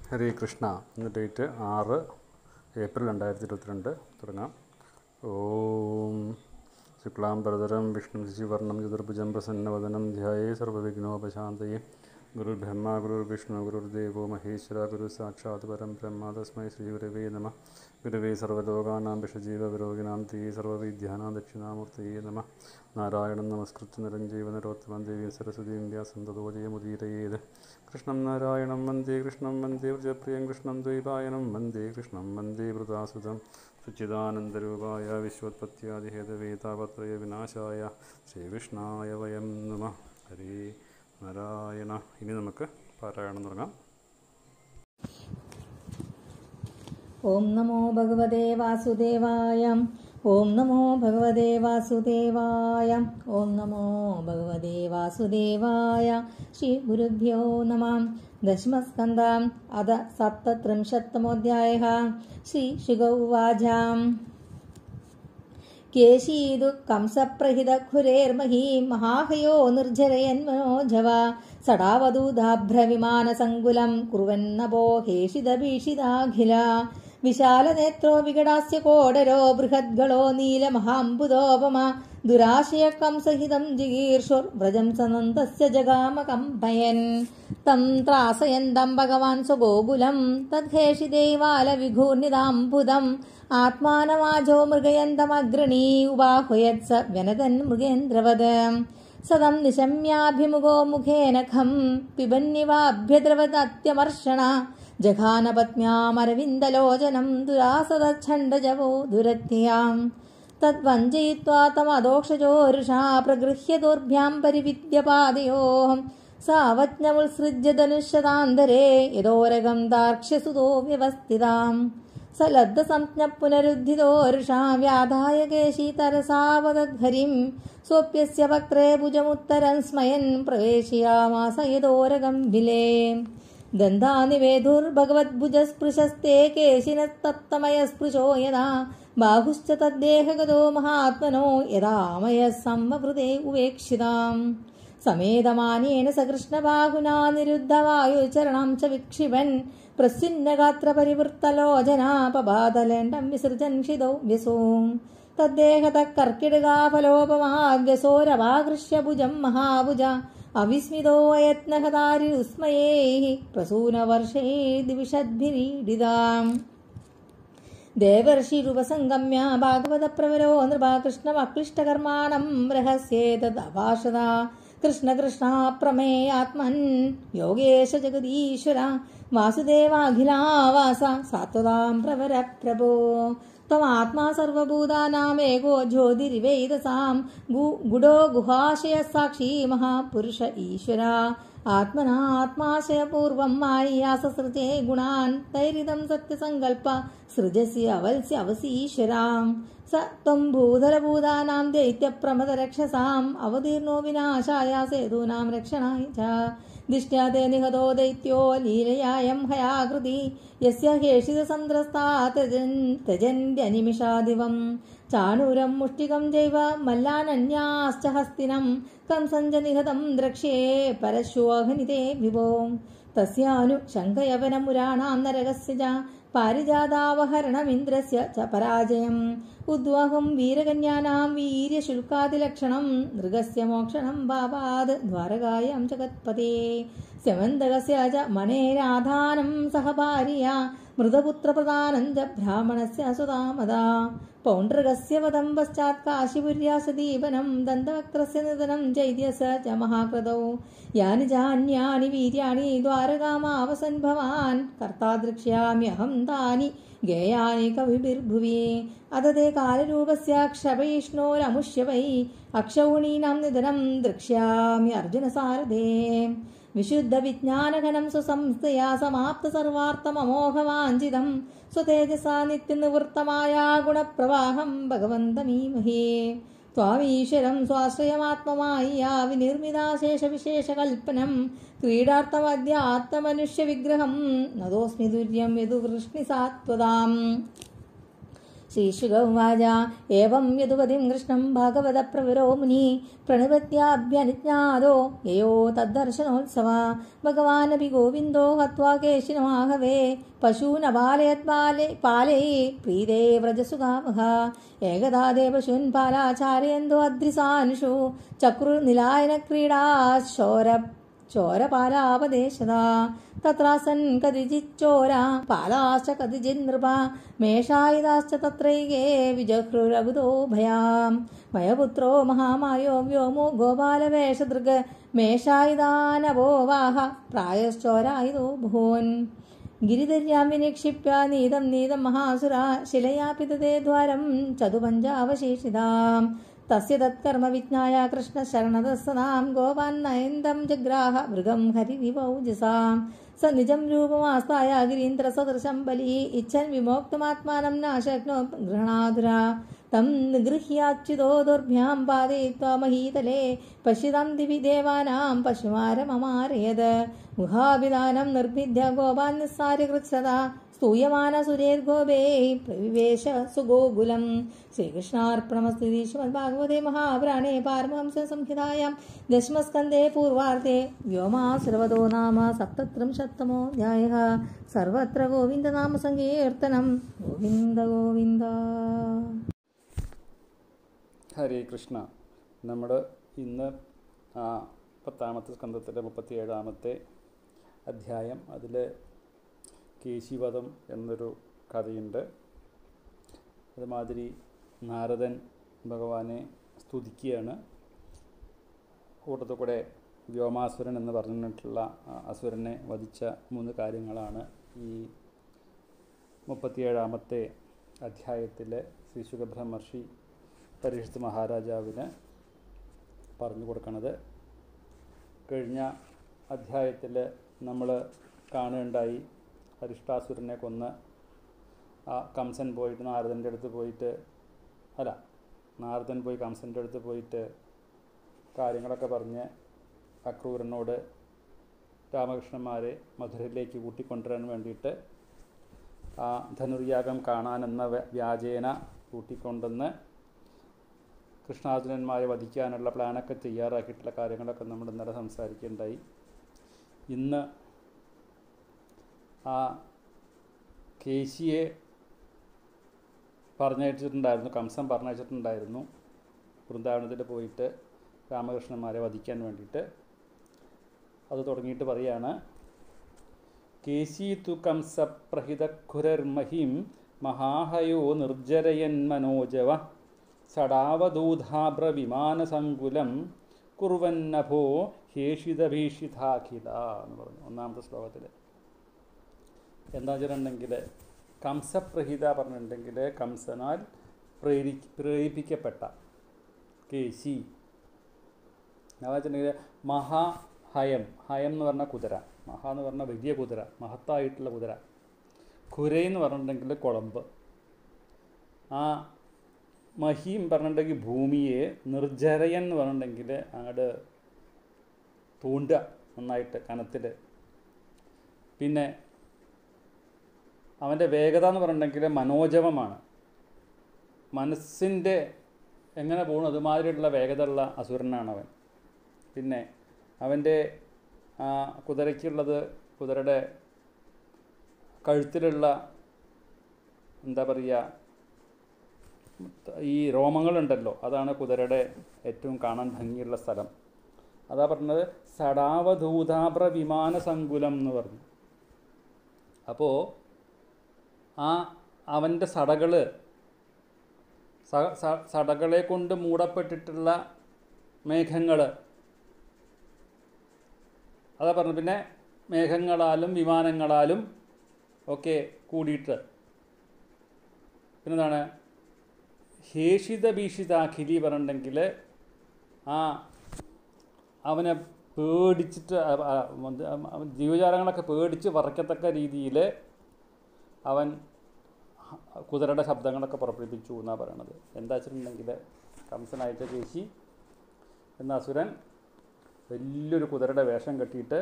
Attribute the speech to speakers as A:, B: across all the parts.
A: ഹരേ കൃഷ്ണ ഇന്ന് ഡേറ്റ് ആറ് ഏപ്രിൽ രണ്ടായിരത്തി ഇരുപത്തിരണ്ട് തുടങ്ങാം ഓം ശുക്ലാംബരധരം വിഷ്ണു ശശിവർണം ചതുർഭുജം പ്രസന്നവദനം ധ്യായേ സർവവിഘ്നോപശാന്തയെ ഗുരുർബ്രഹ്മ ഗുരുർവിഷ്ണു ഗുരുർദേവോ മഹേശ്വര ഗുരു സാക്ഷാത് പരം ബ്രഹ്മ തസ്മൈ ശ്രീ ഗുരവേ നമ ഗുരവേ സർവലോകാനാം വിഷജീവ വിരോഗിനാം തീ സർവവിദ്യാനാം ദക്ഷിണാമൂർത്തയേ നമ നാരായണം നമസ്കൃത്യ നിരഞ്ജീവ നരോത്തമം ദേവീം സരസ്വതീം വ്യാസം തതോജയമുദീരയേത് കൃഷ്ണം നാരായണം വന്ദേ കൃഷ്ണം വന്ദേ വ്രജപ്രിയം കൃഷ്ണം ദ്വൈപായനം വന്ദേ കൃഷ്ണം വന്ദേ വൃതാസുതം സച്ചിദാനന്ദരൂപായ വിശ്വോത്പത്യാദിഹേതവേ താപത്രയ വിനാശായ ശ്രീകൃഷ്ണായ വയം നമ ഹരേ നാരായണ ഇനി നമുക്ക് പാരായണം തുടങ്ങാം
B: ഓം നമോ ഭഗവതേ വാസുദേവായ ഓം നമോ ഭഗവതേ വാസുദേവായ ഓം നമോ ഭഗവതേ വാസുദേവായ ശ്രീ ഗുരുഭ്യോ നമ ദശമസ്കന്ധ അത സപ്തത്രിംശത്തമോധ്യായ ശ്രീ ശുഗൗവാചാം കേശീതു കംസപ്രഹിതഖുരേർമഹീ മഹാഹയോ നിർജരയന്മനോജവ സടാവധൂതാഭ്രവിമാനസങ്കുലം കുറുവന്നപോ ഹേഷിതഭീഷിതാഖില വിശാലനേത്രോ വികടാസ്യ കോടരോ ബൃഹദ്ഗളോ നീലമഹാംബുദോപമ ദുരാശയ കംസഹിതം ജിഗീർഷുർ വ്രജം സനന്ദസ്യ ജഗാമകമ്പയൻ തം ത്രാസയന്തം ഭഗവാൻ സ്വഗോകുലം തദ്ഹേഷിദേവാലവിഘൂർണിതാംബുദം ആത്മാനമാജോ മൃഗയന്തമഗ്രണീ ഉപാഹുയത് സ വ്യനതൻ മൃഗേന്ദ്രവത് സദം നിശമ്യാഭിമുഖോ മുഖേന ഖം പിബന്യവാഭ്യദ്രവതത്യമർഷണ ജഘാനപത്മ്യാമരവിന്ദലോചനം ദുരാസദച്ഛണ്ഡജവോ ദുരത്യാം തദ്വഞ്ചയിത്വാ തമദോക്ഷജോരുഷാ പ്രഗൃഹ്യ ദോർഭ്യാം പരിവിദ്യപാദയോ സാവജ്ഞമുത്സൃജ്യ ധനുഷ്യതാന്തരേ യഥോരകം ദാർക്ഷ്യസുതോ വ്യവസ്ഥിതാം स लब्धसंज्ञ पुनरुद्धितोरुषा व्याधाय केशीतरसावदध्वरिम् सोऽप्यस्य वक्त्रे भुजमुत्तरम् स्मयन् प्रवेशयामास यदोरगम् विले दन्तानिवेधुर्भगवद्भुजस्पृशस्ते केशिनस्तप्तमयस्पृशो यदा बाहुश्च तद्देहगतो महात्मनो यदामयः संवृते उवेक्षिताम् समेधमानेन सकृष्णबाहुना निरुद्धवायुचरणं च विक्षिपन् प्रस्युन्नगात्रपरिवृत्तलोचनापबादलेण्डं विसृजन् क्षिदौ व्यसो तद्देहतः कर्किडगाफलोपमाव्यसोरवाकृष्य भुजं महाभुज अविस्मितो अयत्नहदारिरुस्मयैः प्रसूनवर्षे दिविषद्भिरीडिताम् देवर्षिरुपसङ्गम्य भागवतप्रवरो नृपा कृष्णमक्लिष्टकर्माणं रहस्येतदभाषदा कृष्णकृष्णा प्रमेयात्मन् योगेश जगदीश्वर वासुदेवाखिलावास सात्वतां प्रवर प्रभो त्वमात्मा सर्वभूतानामेको ज्योतिरिवेदसां गु गुडो गुहाशयः साक्षी महापुरुष ईश्वरा आत्मनात्माशयपूर्वं माय्याससृजे गुणान् तैरिदं सत्यसङ्कल्प सृजसि अवल्सि अवसीश्वरां स त्वं भूधरभूतानां दैत्यप्रमदरक्षसाम् अवतीर्णो विनाशाय सेतूनां रक्षणाय च दिष्ट्या ते निहतो दैत्यो लीलयायं हयाकृति यस्य हेषितसन्द्रस्ता त्यजन् त्यजन्त्यनिमिषादिवम् चाणूरं मुष्टिकं चैव मल्लानन्याश्च हस्तिनं कंसञ्च निहतं द्रक्ष्ये परश्वोऽहनिते विभो तस्यानु शङ्खयवनमुराणां नरकस्य च पारिजातावहरणमिन्द्रस्य च पराजयम् उद्वहं वीरकन्यानां वीर्यशुल्कादिलक्षणं मृगस्य मोक्षणं भावाद् द्वारकायां जगत्पते स्यमन्दकस्य च मणेराधानं सह भार्या मृदपुत्रप्रदानं च ब्राह्मणस्य सुतामदा पौण्ड्रकस्य वदं पश्चात् काशीपुर्यासदीपनं दन्तवक्त्रस्य निधनं चैद्यस्य च महाकृतौ यानि चान्यानि वीर्याणि द्वारकामावसन् भवान् कर्ता द्रक्ष्याम्यहं तानि गेयानि कविभिर्भुवि अथ ते कालरूपस्य क्षपयिष्णोरमुष्य वै अक्षौणीनां निधनं द्रक्ष्यामि अर्जुनसारथे विशुद्धविज्ञानघनं स्वसंस्थया समाप्तसर्वार्थममोघवाञ्छितं स्वतेजसा नित्यनिवृत्तमाया गुणप्रवाहं भगवन्तमीमहे त्वामीश्वरं स्वाश्रयमात्ममाय्या विनिर्मिताशेषविशेषकल्पनं क्रीडार्थमध्यात्ममनुष्यविग्रहं नतोऽस्मि दुर्यं यदुवृष्णिसात्वदाम् ശ്രീശുക ഉവാച ഏവം യദുപതിം കൃഷ്ണം ഭാഗവത പ്രവരോ മുനി പ്രണുപത്യാഭ്യനുജ്ഞാതോ യയോ തദ്ദർശനോത്സവ ഭഗവാനപി ഗോവിന്ദോ ഹത്വാ കേശിനമാഹവേ പശൂനപാലയത് പാലേ പാലേ പ്രീതേ വ്രജസുകാമഹ ഏകദാ ദേവശൂൻ പാലാചാരയന്തോ അദ്രിസാനുഷു ചക്രുർനിലായന ക്രീഡാ ശോര ചോരപാലാപദേശത തത്രാസൻ കതിജിച്ചോര പാലാശ്ച കതിജിത് നൃപ മേഷായുധാശ്ച തത്രൈകേ വിജഹ്രുരകുതോ ഭയാം മയപുത്രോ മഹാമായോ വ്യോമോ ഗോപാലവേഷദൃഗ് മേഷായുധാനവോവാഹ പ്രായശ്ചോരായുധോ ഭൂൻ ഗിരിധര്യാം വിനിക്ഷിപ്യ നീതം നീതം മഹാസുര ശിലയാ പിതതേ ദ്വാരം ചതുപഞ്ചാവശേഷിതാം തസ്യ തത്കർമ്മ വിജ്ഞായ കൃഷ്ണശരണതസ്സനാം ഗോപാൻ നയന്തം ജഗ്രാഹ മൃഗം ഹരിവിവൗജസാം സ നിജം രൂപമാസ്തായ ഗിരീന്ദ്രസദൃശം ബലി ഇച്ഛൻ വിമോക്തമാത്മാനം നാശക്നോ ഗൃഹണാതുര തം നിഗൃഹ്യാച്യുതോ ദുർഭ്യാം പാതയിത്വാ മഹീതലേ പശ്യതാം ദിവി ദേവാനാം പശുമാരമമാരയത് ഗുഹാഭിധാനം നിർഭിദ്യ ഗോപാൻ നിസ്സാരകൃത്സത സ്തൂയമാന സുരേർഗോപേ പ്രവിവേശ സുഗോകുലം ശ്രീകൃഷ്ണാർപ്പണമസ്തുതി ശ്രീമദ്ഭാഗവതേ മഹാപുരാണേ പാരമഹംസ സംഹിതായാം ദശമസ്കന്ധേ പൂർവാർദ്ധേ വ്യോമാസുരവതോ നാമ സപ്തത്രിംശത്തമോऽധ്യായ സർവത്ര ഗോവിന്ദനാമ സങ്കീർത്തനം ഗോവിന്ദ ഗോവിന്ദ
A: ഹരേ കൃഷ്ണ നമ്മൾ ഇന്ന് ആ പത്താമത്തെ സ്കന്ധത്തിലെ മുപ്പത്തിയേഴാമത്തെ അധ്യായം അതിൽ കേശിവധം എന്നൊരു കഥയുണ്ട് അതുമാതിരി നാരദൻ ഭഗവാനെ സ്തുതിക്കുകയാണ് കൂട്ടത്തിൽ കൂടെ വ്യോമാസുരൻ എന്ന് പറഞ്ഞിട്ടുള്ള ആ അസുരനെ വധിച്ച മൂന്ന് കാര്യങ്ങളാണ് ഈ മുപ്പത്തിയേഴാമത്തെ അധ്യായത്തിൽ ശ്രീ സുഖബ്രഹ്മർഷി പരീക്ഷിത് മഹാരാജാവിന് പറഞ്ഞു കൊടുക്കണത് കഴിഞ്ഞ അധ്യായത്തിൽ നമ്മൾ കാണുകയുണ്ടായി അരിഷ്ടാസുരനെ കൊന്ന് ആ കംസൻ പോയിട്ട് നാരദൻ്റെ അടുത്ത് പോയിട്ട് അല്ല നാരദൻ പോയി കംസൻ്റെ അടുത്ത് പോയിട്ട് കാര്യങ്ങളൊക്കെ പറഞ്ഞ് അക്രൂരനോട് രാമകൃഷ്ണന്മാരെ മധുരയിലേക്ക് കൂട്ടിക്കൊണ്ടുവരാൻ വേണ്ടിയിട്ട് ആ ധനുർയാഗം കാണാനെന്ന വ്യ- വ്യാജേന കൂട്ടിക്കൊണ്ടുവന്ന് കൃഷ്ണാർജുനന്മാരെ വധിക്കാനുള്ള പ്ലാനൊക്കെ തയ്യാറാക്കിയിട്ടുള്ള കാര്യങ്ങളൊക്കെ നമ്മൾ ഇന്നലെ സംസാരിക്കുകയുണ്ടായി ഇന്ന് ആ കേശിയെ പറഞ്ഞയച്ചിട്ടുണ്ടായിരുന്നു കംസൻ പറഞ്ഞയച്ചിട്ടുണ്ടായിരുന്നു വൃന്ദാവനത്തിൽ പോയിട്ട് രാമകൃഷ്ണന്മാരെ വധിക്കാൻ വേണ്ടിയിട്ട് അത് തുടങ്ങിയിട്ട് പറയാണ് കേശി തു കംസപ്രഹിതഖുരർമഹിം മഹാഹയോ നിർജ്ജരയൻ മനോജവ സടാവദൂധാഭ്ര വിമാനസങ്കുലം കുറുവന്നഭോ ഹേഷിതഭീഷിതാഖില എന്ന് പറഞ്ഞു ഒന്നാമത്തെ ശ്ലോകത്തിൽ എന്താ വെച്ചിട്ടുണ്ടെങ്കിൽ കംസപ്രഹിത പറഞ്ഞിട്ടുണ്ടെങ്കിൽ കംസനാൽ പ്രേരി പ്രേരിപ്പിക്കപ്പെട്ട കേശി എന്താ വെച്ചിട്ടുണ്ടെങ്കിൽ മഹാഹയം ഹയം എന്ന് പറഞ്ഞാൽ കുതിര മഹ എന്ന് പറഞ്ഞാൽ വലിയ കുതിര മഹത്തായിട്ടുള്ള കുതിര കുരയെന്ന് പറഞ്ഞിട്ടുണ്ടെങ്കിൽ കുളമ്പ് ആ മഹീം പറഞ്ഞിട്ടുണ്ടെങ്കിൽ ഭൂമിയെ നിർജ്ജരയൻ എന്ന് പറഞ്ഞിട്ടുണ്ടെങ്കിൽ അങ്ങോട്ട് തൂണ്ടുക നന്നായിട്ട് കനത്തിൽ പിന്നെ അവൻ്റെ വേഗത എന്ന് പറഞ്ഞിട്ടുണ്ടെങ്കിൽ മനോജവമാണ് മനസ്സിൻ്റെ എങ്ങനെ പോകണം അതുമാതിരിയുള്ള വേഗതയുള്ള അസുരനാണ് അവൻ പിന്നെ അവൻ്റെ ആ കുതിരയ്ക്കുള്ളത് കുതിരയുടെ കഴുത്തിലുള്ള എന്താ പറയുക ഈ രോമങ്ങളുണ്ടല്ലോ അതാണ് കുതിരയുടെ ഏറ്റവും കാണാൻ ഭംഗിയുള്ള സ്ഥലം അതാ പറഞ്ഞത് സടാവധൂതാപ്ര വിമാന സങ്കുലം എന്ന് പറഞ്ഞു അപ്പോൾ ആ അവൻ്റെ സടകൾ സടകളെ കൊണ്ട് മൂടപ്പെട്ടിട്ടുള്ള മേഘങ്ങൾ അതാ പറഞ്ഞു പിന്നെ മേഘങ്ങളാലും വിമാനങ്ങളാലും ഒക്കെ കൂടിയിട്ട് പിന്നെന്താണ് ഹേഷിത ഭീഷിതാഖിലി പറഞ്ഞിട്ടുണ്ടെങ്കിൽ ആ അവനെ പേടിച്ചിട്ട് അ- അ- അത് അവൻ ജീവജാലങ്ങളൊക്കെ പേടിച്ച് വറക്കത്തക്ക രീതിയിൽ അവൻ കുതിരയുടെ ശബ്ദങ്ങളൊക്കെ പുറപ്പെടുവിപ്പിച്ചു എന്നാണ് പറയണത് എന്താ വെച്ചിട്ടുണ്ടെങ്കിൽ കംസനായിട്ട് കേശി എന്ന അസുരൻ വലിയൊരു കുതിരയുടെ വേഷം കെട്ടിയിട്ട്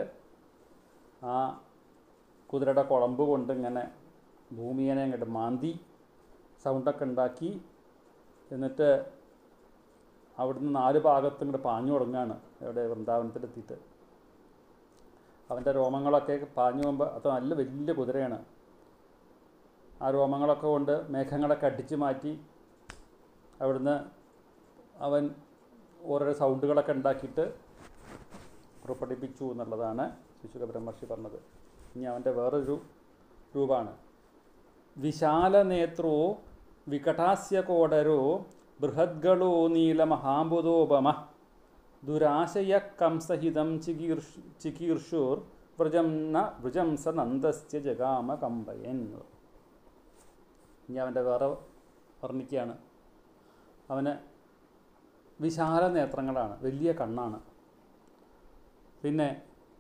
A: ആ കുതിരയുടെ കുളമ്പ് കൊണ്ട് ഇങ്ങനെ ഭൂമിയെ അങ്ങോട്ട് മാന്തി സൗണ്ടൊക്കെ ഉണ്ടാക്കി എന്നിട്ട് അവിടുന്ന് നാല് ഭാഗത്തും ഇങ്ങോട്ട് പാഞ്ഞു തുടങ്ങുകയാണ് എവിടെ വൃന്ദാവനത്തിലെത്തിയിട്ട് അവൻ്റെ രോമങ്ങളൊക്കെ പാഞ്ഞു പോകുമ്പോൾ അത് നല്ല വലിയ കുതിരയാണ് ആ രോമങ്ങളൊക്കെ കൊണ്ട് മേഘങ്ങളൊക്കെ അടിച്ചു മാറ്റി അവിടുന്ന് അവൻ ഓരോരോ സൗണ്ടുകളൊക്കെ ഉണ്ടാക്കിയിട്ട് പുറപ്പെടുപ്പിച്ചു എന്നുള്ളതാണ് ശിശുക ബ്രഹ്മർഷി പറഞ്ഞത് ഇനി അവൻ്റെ വേറൊരു രൂപമാണ് വിശാല നേത്രോ വികടാസ്യ കോടരോ ബൃഹദ്ഗളോ നീലമഹാബുധോപമ ദുരാശയ കംസഹിതം ചികീർഷ് ചികീർഷുർ വ്രജം ന വ്രജം സ നന്ദസ്യ ജഗാമ കമ്പയൻ ഇനി അവൻ്റെ വേറെ വർണ്ണിക്കുകയാണ് അവന് വിശാല നേത്രങ്ങളാണ് വലിയ കണ്ണാണ് പിന്നെ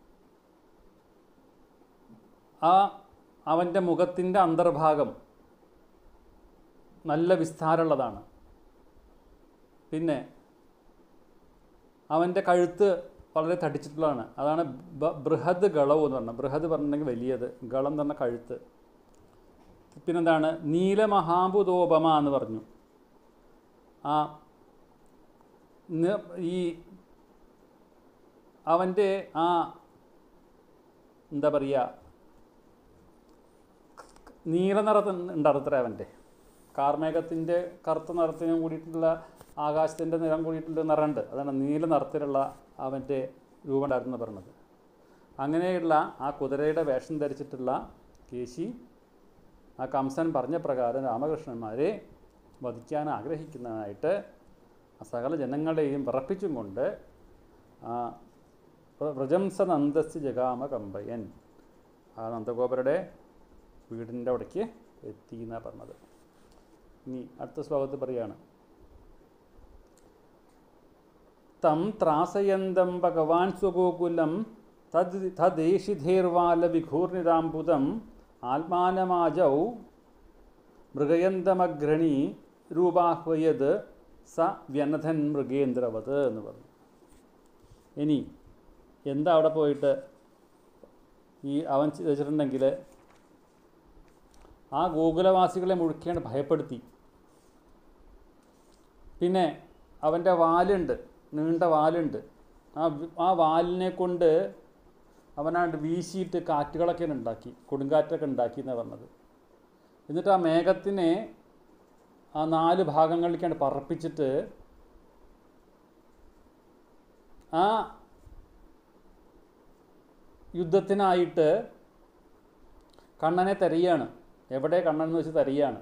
A: ആ അവൻ്റെ മുഖത്തിൻ്റെ അന്തർഭാഗം നല്ല വിസ്താരമുള്ളതാണ് പിന്നെ അവൻ്റെ കഴുത്ത് വളരെ തടിച്ചിട്ടുള്ളതാണ് അതാണ് ബ- ബൃഹദ് ഗളവ് എന്ന് പറഞ്ഞത് ബൃഹദ് പറഞ്ഞിട്ടുണ്ടെങ്കിൽ വലിയത് ഗളം എന്ന് പറഞ്ഞ കഴുത്ത് പിന്നെന്താണ് നീലമഹാബുദോപമ എന്ന് പറഞ്ഞു ആ നി- ഈ അവൻ്റെ ആ എന്താ പറയുക നീല നിറത്ത് ഉണ്ടായിരുന്നത്ര അവൻ്റെ കാർമേഘത്തിൻ്റെ കറുത്ത നിറത്തിന് കൂടിയിട്ടുള്ള ആകാശത്തിൻ്റെ നിറം കൂടിയിട്ടുള്ള നിറമുണ്ട് അതാണ് നീല നിറത്തിലുള്ള അവൻ്റെ രൂപം ഉണ്ടായിരുന്നു പറഞ്ഞത് അങ്ങനെയുള്ള ആ കുതിരയുടെ വേഷം ധരിച്ചിട്ടുള്ള കേശി ആ കംസൻ പറഞ്ഞ പ്രകാരം രാമകൃഷ്ണന്മാരെ വധിക്കാൻ ആഗ്രഹിക്കുന്നതായിട്ട് ആ സകല ജനങ്ങളെയും വിറപ്പിച്ചും കൊണ്ട് ആ വ്ര- വ്രജംസ നന്ദസ് ജഗാമ കമ്പയൻ ആ നന്ദഗോപരുടെ വീടിൻ്റെ അവിടേക്ക് എത്തി എന്നാണ് പറഞ്ഞത് ഇനി അടുത്ത ശ്ലോകത്തിൽ പറയാണ് തം ത്രാസയന്തം ഭഗവാൻ സ്വഗോകുലം തദ് തദ്ദേശിധേർവാല വിഘൂർണിതാംബുദം ആത്മാനമാജൗ മൃഗയന്തമഗ്രണി രൂപാഹ്വയത് സ വ്യനധൻ മൃഗേന്ദ്രവത് എന്ന് പറഞ്ഞു ഇനി എന്താ അവിടെ പോയിട്ട് ഈ അവൻ വെച്ചിട്ടുണ്ടെങ്കിൽ ആ ഗോകുലവാസികളെ മുഴുക്കേണ്ട ഭയപ്പെടുത്തി പിന്നെ അവൻ്റെ വാലുണ്ട് നീണ്ട വാലുണ്ട് ആ വി- ആ വാലിനെ കൊണ്ട് അവനാണ്ട് വീശിയിട്ട് കാറ്റുകളൊക്കെ ഉണ്ടാക്കി കൊടുങ്കാറ്റൊക്കെ ഉണ്ടാക്കി എന്നാണ് പറഞ്ഞത് എന്നിട്ട് ആ മേഘത്തിനെ ആ നാല് ഭാഗങ്ങളിലേക്കാണ് പറപ്പിച്ചിട്ട് ആ യുദ്ധത്തിനായിട്ട് കണ്ണനെ തെരയാണ് എവിടെ കണ്ണൻ എന്ന് വെച്ച് തെരയാണ്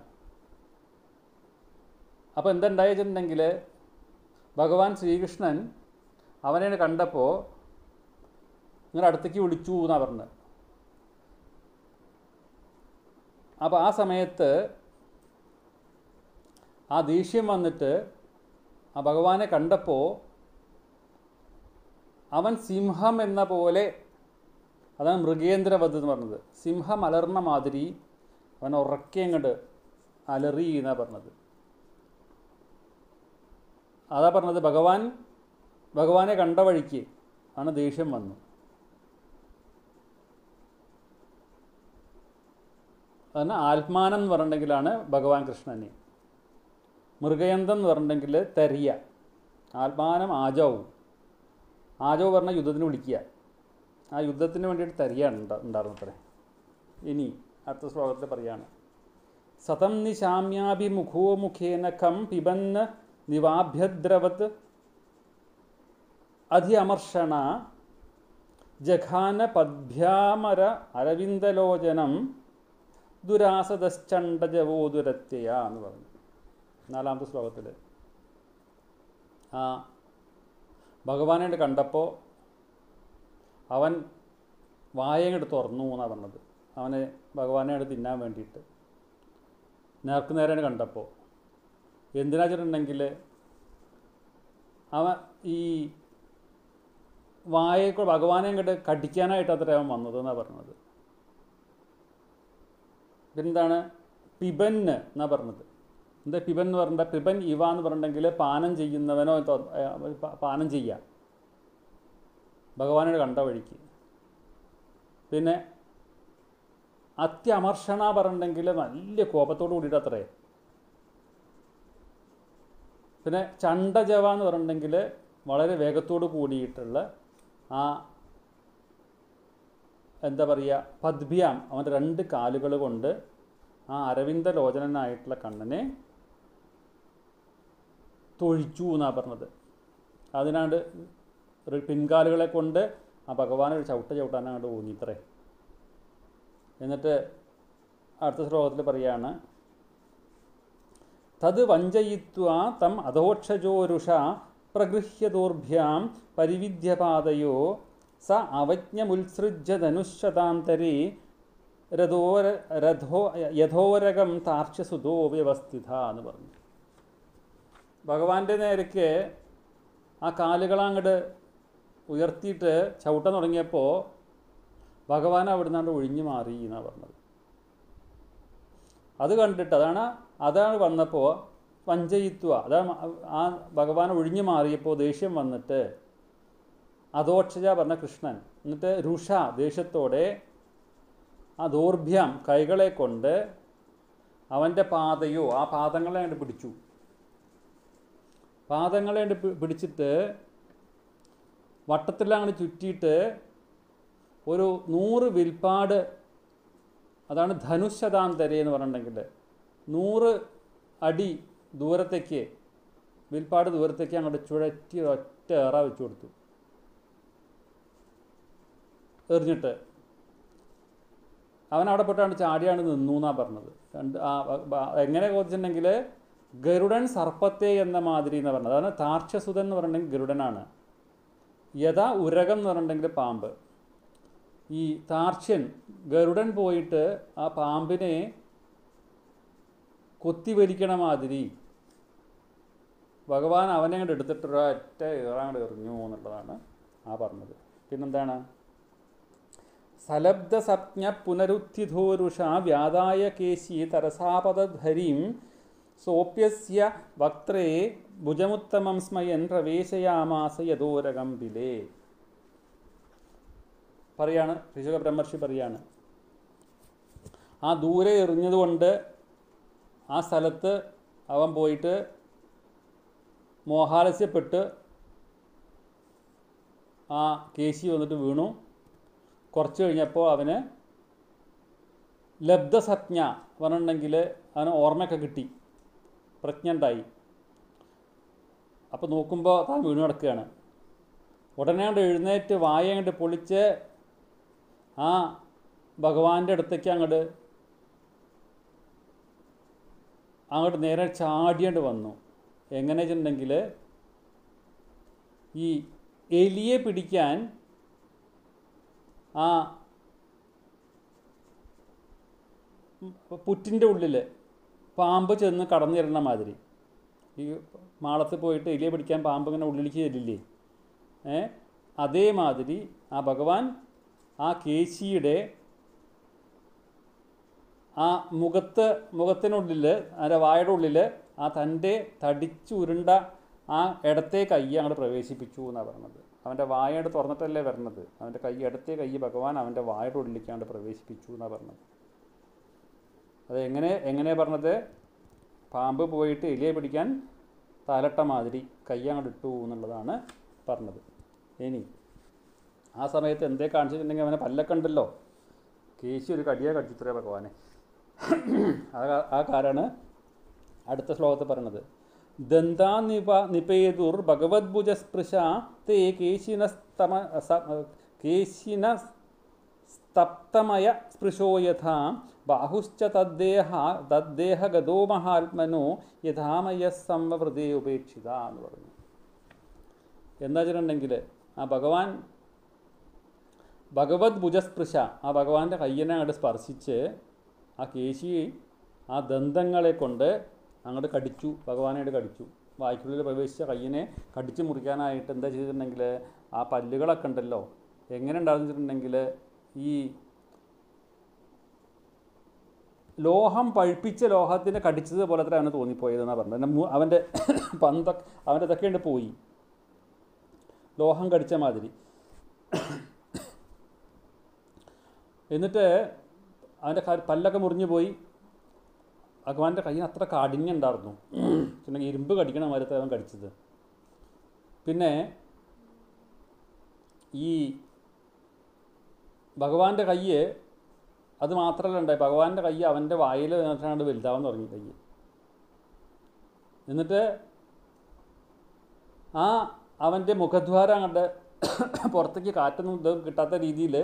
A: അപ്പോൾ എന്തുണ്ടായി വെച്ചിട്ടുണ്ടെങ്കിൽ ഭഗവാൻ ശ്രീകൃഷ്ണൻ അവനെ കണ്ടപ്പോൾ നിങ്ങളുടെ അടുത്തേക്ക് വിളിച്ചു എന്നാണ് പറഞ്ഞത് അപ്പോൾ ആ സമയത്ത് ആ ദേഷ്യം വന്നിട്ട് ആ ഭഗവാനെ കണ്ടപ്പോൾ അവൻ സിംഹം എന്ന പോലെ അതാണ് മൃഗേന്ദ്രവധ് എന്ന് പറഞ്ഞത് സിംഹം അലർന്ന മാതിരി അവൻ ഉറക്കെ അങ്ങോട്ട് അലറി എന്നാണ് പറഞ്ഞത് അതാ പറഞ്ഞത് ഭഗവാൻ ഭഗവാനെ കണ്ട വഴിക്ക് ആണ് ദേഷ്യം വന്നു അതിന് ആത്മാനം എന്ന് പറഞ്ഞിട്ടുണ്ടെങ്കിലാണ് ഭഗവാൻ കൃഷ്ണനെ മൃഗയന്തം എന്ന് പറഞ്ഞിട്ടുണ്ടെങ്കിൽ തെരിയ ആത്മാനം ആജവും ആജവ് പറഞ്ഞ യുദ്ധത്തിന് വിളിക്കുക ആ യുദ്ധത്തിന് വേണ്ടിയിട്ട് തരിയാണ് ഉണ്ടാ ഉണ്ടായിരുന്നത്രേ ഇനി അടുത്ത ശ്ലോകത്തിൽ പറയാണ് സതം നിശാമ്യാഭിമുഖോ മുഖേന കം പിബന്ന് നിവാഭ്യദ്രവത് അധിയമർഷണ ജഘാന പദ്ഭ്യാമര അരവിന്ദലോചനം ദുരാസതശ്ചണ്ഡജവോദുരത്യയ എന്ന് പറഞ്ഞു നാലാമത്തെ ശ്ലോകത്തിൽ ആ ഭഗവാനെ കണ്ടപ്പോൾ അവൻ വായങ്ങോട്ട് തുറന്നു എന്നാണ് പറഞ്ഞത് അവനെ ഭഗവാനെ അങ്ങോട്ട് തിന്നാൻ വേണ്ടിയിട്ട് നേർക്ക് നേരെയാണ് കണ്ടപ്പോൾ എന്തിനാ വെച്ചിട്ടുണ്ടെങ്കിൽ അവൻ ഈ വായയെ ഭഗവാനെ ഇങ്ങോട്ട് കടിക്കാനായിട്ട് അത്ര അവൻ വന്നത് എന്നാണ് പറഞ്ഞത് പിന്നെന്താണ് പിബന് എന്നാണ് പറഞ്ഞത് എന്താ പിബൻ എന്ന് പറഞ്ഞാൽ പിബൻ ഇവ എന്ന് പറഞ്ഞിട്ടുണ്ടെങ്കിൽ പാനം ചെയ്യുന്നവനോ തോ- ഏ, പ- പാനം ചെയ്യുക ഭഗവാനോട് കണ്ട വഴിക്ക് പിന്നെ അത്യമർഷണ പറഞ്ഞിട്ടുണ്ടെങ്കിൽ നല്ല കോപത്തോട് കൂടിയിട്ട് അത്രേ പിന്നെ ചണ്ടജവ എന്ന് പറഞ്ഞിട്ടുണ്ടെങ്കിൽ വളരെ വേഗത്തോട് കൂടിയിട്ടുള്ള ആ എന്താ പറയുക പദ്ഭ്യാം അവൻ്റെ രണ്ട് കാലുകൾ കൊണ്ട് ആ അരവിന്ദ ലോചനനായിട്ടുള്ള കണ്ണനെ തൊഴിച്ചു എന്നാണ് പറഞ്ഞത് അതിനാണ്ട് ഒരു പിൻകാലുകളെ കൊണ്ട് ആ ഭഗവാനെ ഒരു ചവിട്ട ചവിട്ടാനാണ്ട് ഊന്നിത്രേ എന്നിട്ട് അടുത്ത ശ്ലോകത്തിൽ പറയാണ് തത് വഞ്ചയിത്വ തം അധോക്ഷജോരുഷ പ്രഗൃഹ്യദോർഭ്യാം പരിവിദ്യപാതയോ സ അവജ്ഞമുത്സൃജ്യ ധനുശതാന്തരി രഥോര രഥോ യഥോരകം താർക്ഷ്യസുതോ വ്യവസ്ഥിത എന്ന് പറഞ്ഞു ഭഗവാന്റെ നേരക്ക് ആ കാലുകളങ്ങോട്ട് ഉയർത്തിയിട്ട് ചവിട്ടാൻ തുടങ്ങിയപ്പോൾ ഭഗവാൻ അവിടെ നിന്നാണ്ട് ഒഴിഞ്ഞു മാറി എന്നാണ് പറഞ്ഞത് അത് കണ്ടിട്ട് അതാണ് അതാണ് വന്നപ്പോൾ പഞ്ചയിത്വ അതാണ് ആ ഭഗവാൻ ഒഴിഞ്ഞു മാറിയപ്പോൾ ദേഷ്യം വന്നിട്ട് അധോക്ഷജ പറഞ്ഞ കൃഷ്ണൻ എന്നിട്ട് രുഷ ദേഷ്യത്തോടെ ആ ദൗർഭ്യം കൈകളെ കൊണ്ട് അവൻ്റെ പാതയോ ആ പാദങ്ങളെ കണ്ട് പിടിച്ചു പാദങ്ങളെ കണ്ട് പി- പിടിച്ചിട്ട് വട്ടത്തിലങ്ങോട്ട് ചുറ്റിയിട്ട് ഒരു നൂറ് വിൽപ്പാട് അതാണ് ധനുശതാന്തരെ എന്ന് പറഞ്ഞിട്ടുണ്ടെങ്കിൽ നൂറ് അടി ദൂരത്തേക്ക് വിൽപ്പാട് ദൂരത്തേക്ക് അങ്ങോട്ട് ചുഴറ്റി ഒറ്റ ഏറ വെച്ച് കൊടുത്തു എറിഞ്ഞിട്ട് അവൻ അവിടെ പെട്ടാണ് ചാടിയാണ് നിന്നു എന്നാണ് പറഞ്ഞത് രണ്ട് ആ ബ- ബ- എങ്ങനെ ചോദിച്ചിട്ടുണ്ടെങ്കിൽ ഗരുഡൻ സർപ്പത്തെ എന്ന മാതിരി എന്ന് പറഞ്ഞത് അതാണ് താർക്ഷസുതൻ എന്ന് പറഞ്ഞിട്ടുണ്ടെങ്കിൽ ഗരുഡനാണ് യഥാ ഉരകം എന്ന് പറഞ്ഞിട്ടുണ്ടെങ്കിൽ പാമ്പ് ഈ താർക്ഷ്യൻ ഗരുഡൻ പോയിട്ട് ആ പാമ്പിനെ കൊത്തിവലിക്കണ മാതിരി ഭഗവാൻ അവനെ അങ്ങോട്ട് എടുത്തിട്ട് ഒരൊറ്റ ഏറാങ്ങോട്ട് എറിഞ്ഞു എന്നുള്ളതാണ് ആ പറഞ്ഞത് പിന്നെന്താണ് സലബ്ധ സപ്ഞ പുനരുത്ഥിതോരുഷ വ്യാതായ കേശി തരസാപദധരീം സോപ്യസ്യ വക്ത്രേ ഭുജമുത്തമം സ്മയൻ പ്രവേശയാമാസ യഥോരകമ്പിലേ പറയാണ് ഋഷക ബ്രഹ്മർഷി പറയാണ് ആ ദൂരെ എറിഞ്ഞതുകൊണ്ട് ആ സ്ഥലത്ത് അവൻ പോയിട്ട് മോഹാലസ്യപ്പെട്ട് ആ കേശി വന്നിട്ട് വീണു കുറച്ച് കഴിഞ്ഞപ്പോൾ അവന് ലബ്ധസജ്ഞ പറഞ്ഞിട്ടുണ്ടെങ്കിൽ അവന് ഓർമ്മയൊക്കെ കിട്ടി പ്രജ്ഞ ഉണ്ടായി അപ്പോൾ നോക്കുമ്പോൾ താൻ വീണു കിടക്കുകയാണ് ഉടനെ കൊണ്ട് എഴുന്നേറ്റ് വായ അങ്ങോട്ട് പൊളിച്ച് ആ ഭഗവാന്റെ അടുത്തേക്ക് അങ്ങോട്ട് അങ്ങോട്ട് നേരെ ചാടിയാണ്ട് വന്നു എങ്ങനെ വെച്ചിട്ടുണ്ടെങ്കിൽ ഈ എലിയെ പിടിക്കാൻ ആ പുറ്റിൻ്റെ ഉള്ളിൽ പാമ്പ് ചെന്ന് കടന്നു തരുന്ന മാതിരി ഈ മാളത്ത് പോയിട്ട് എലിയെ പിടിക്കാൻ പാമ്പ് ഇങ്ങനെ ഉള്ളിലേക്ക് തരില്ലേ ഏ അതേമാതിരി ആ ഭഗവാൻ ആ കേശിയുടെ ആ മുഖത്ത് മുഖത്തിനുള്ളിൽ അതിൻ്റെ വായുടെ ഉള്ളിൽ ആ തൻ്റെ തടിച്ചുരുണ്ട ആ ഇടത്തെ കൈ അങ്ങോട്ട് പ്രവേശിപ്പിച്ചു എന്നാണ് പറഞ്ഞത് അവൻ്റെ വായയുടെ തുറന്നിട്ടല്ലേ വരണത് അവൻ്റെ കൈ ഇടത്തെ കൈ ഭഗവാൻ അവൻ്റെ വായുടെ ഉള്ളിലേക്കാണ്ട് പ്രവേശിപ്പിച്ചു എന്നാണ് പറഞ്ഞത് അത് എങ്ങനെ എങ്ങനെ പറഞ്ഞത് പാമ്പ് പോയിട്ട് എലിയെ പിടിക്കാൻ തലട്ട മാതിരി കൈ അങ്ങോട്ട് ഇട്ടു എന്നുള്ളതാണ് പറഞ്ഞത് ഇനി ആ സമയത്ത് എന്തേ കാണിച്ചിട്ടുണ്ടെങ്കിൽ അവനെ പല്ലൊക്കെ ഉണ്ടല്ലോ കേശി ഒരു കടിയെ കടിച്ചിത്രേ ഭഗവാനെ ആ കാ- ആ കാരാണ് അടുത്ത ശ്ലോകത്തിൽ പറയണത് ദന്താ നിപ നിപേതുർ ഭഗവത്ഭുജസ്പൃശ തേ കേശിനസ്തമ സ- കേശിന സ്തപ്തമയ സ്പൃശോ യഥാ ബാഹുശ്ച തദ്ദേഹ തദ്ദേഹഗതോ മഹാത്മനോ യഥാമയ സംവൃതേ ഉപേക്ഷിത എന്ന് പറഞ്ഞു എന്താ വെച്ചിട്ടുണ്ടെങ്കിൽ ആ ഭഗവാൻ ഭഗവത് ഭുജസ്പൃശ ആ ഭഗവാന്റെ കയ്യനെ അങ്ങോട്ട് സ്പർശിച്ച് ആ കേശി ആ ദന്തങ്ങളെ കൊണ്ട് അങ്ങോട്ട് കടിച്ചു ഭഗവാനായിട്ട് കടിച്ചു വായ്ക്കുള്ളിൽ പ്രവേശിച്ച കയ്യനെ കടിച്ചു മുറിക്കാനായിട്ട് എന്താ ചെയ്തിട്ടുണ്ടെങ്കിൽ ആ പല്ലുകളൊക്കെ ഉണ്ടല്ലോ എങ്ങനെ ഉണ്ടാകുന്ന വെച്ചിട്ടുണ്ടെങ്കിൽ ഈ ലോഹം പഴുപ്പിച്ച ലോഹത്തിനെ കടിച്ചത് പോലെ തന്നെ അവന് തോന്നിപ്പോയതെന്നാണ് പറഞ്ഞത് എൻ്റെ മു- അവൻ്റെ പന്ത അവൻ്റെ ഇതൊക്കെ പോയി ലോഹം കടിച്ച മാതിരി എന്നിട്ട് അവൻ്റെ ക- പല്ലൊക്കെ മുറിഞ്ഞു പോയി ഭഗവാന്റെ കയ്യിന് അത്ര കാഠിന്യം ഉണ്ടായിരുന്നു പിന്നെ ഇരുമ്പ് കടിക്കണ മാതിരത്തെ അവൻ കടിച്ചത് പിന്നെ ഈ ഭഗവാന്റെ കയ്യ് അത് മാത്രമല്ല ഉണ്ടായി ഭഗവാന്റെ കയ്യ് അവൻ്റെ വായിൽ നിന്നിട്ടാണ് വലുതാവാൻ തുടങ്ങി കയ്യ് എന്നിട്ട് ആ അവൻ്റെ മുഖദ്വാരം അങ്ങോട്ട് പുറത്തേക്ക് കാറ്റൊന്നും ഇത് കിട്ടാത്ത രീതിയിൽ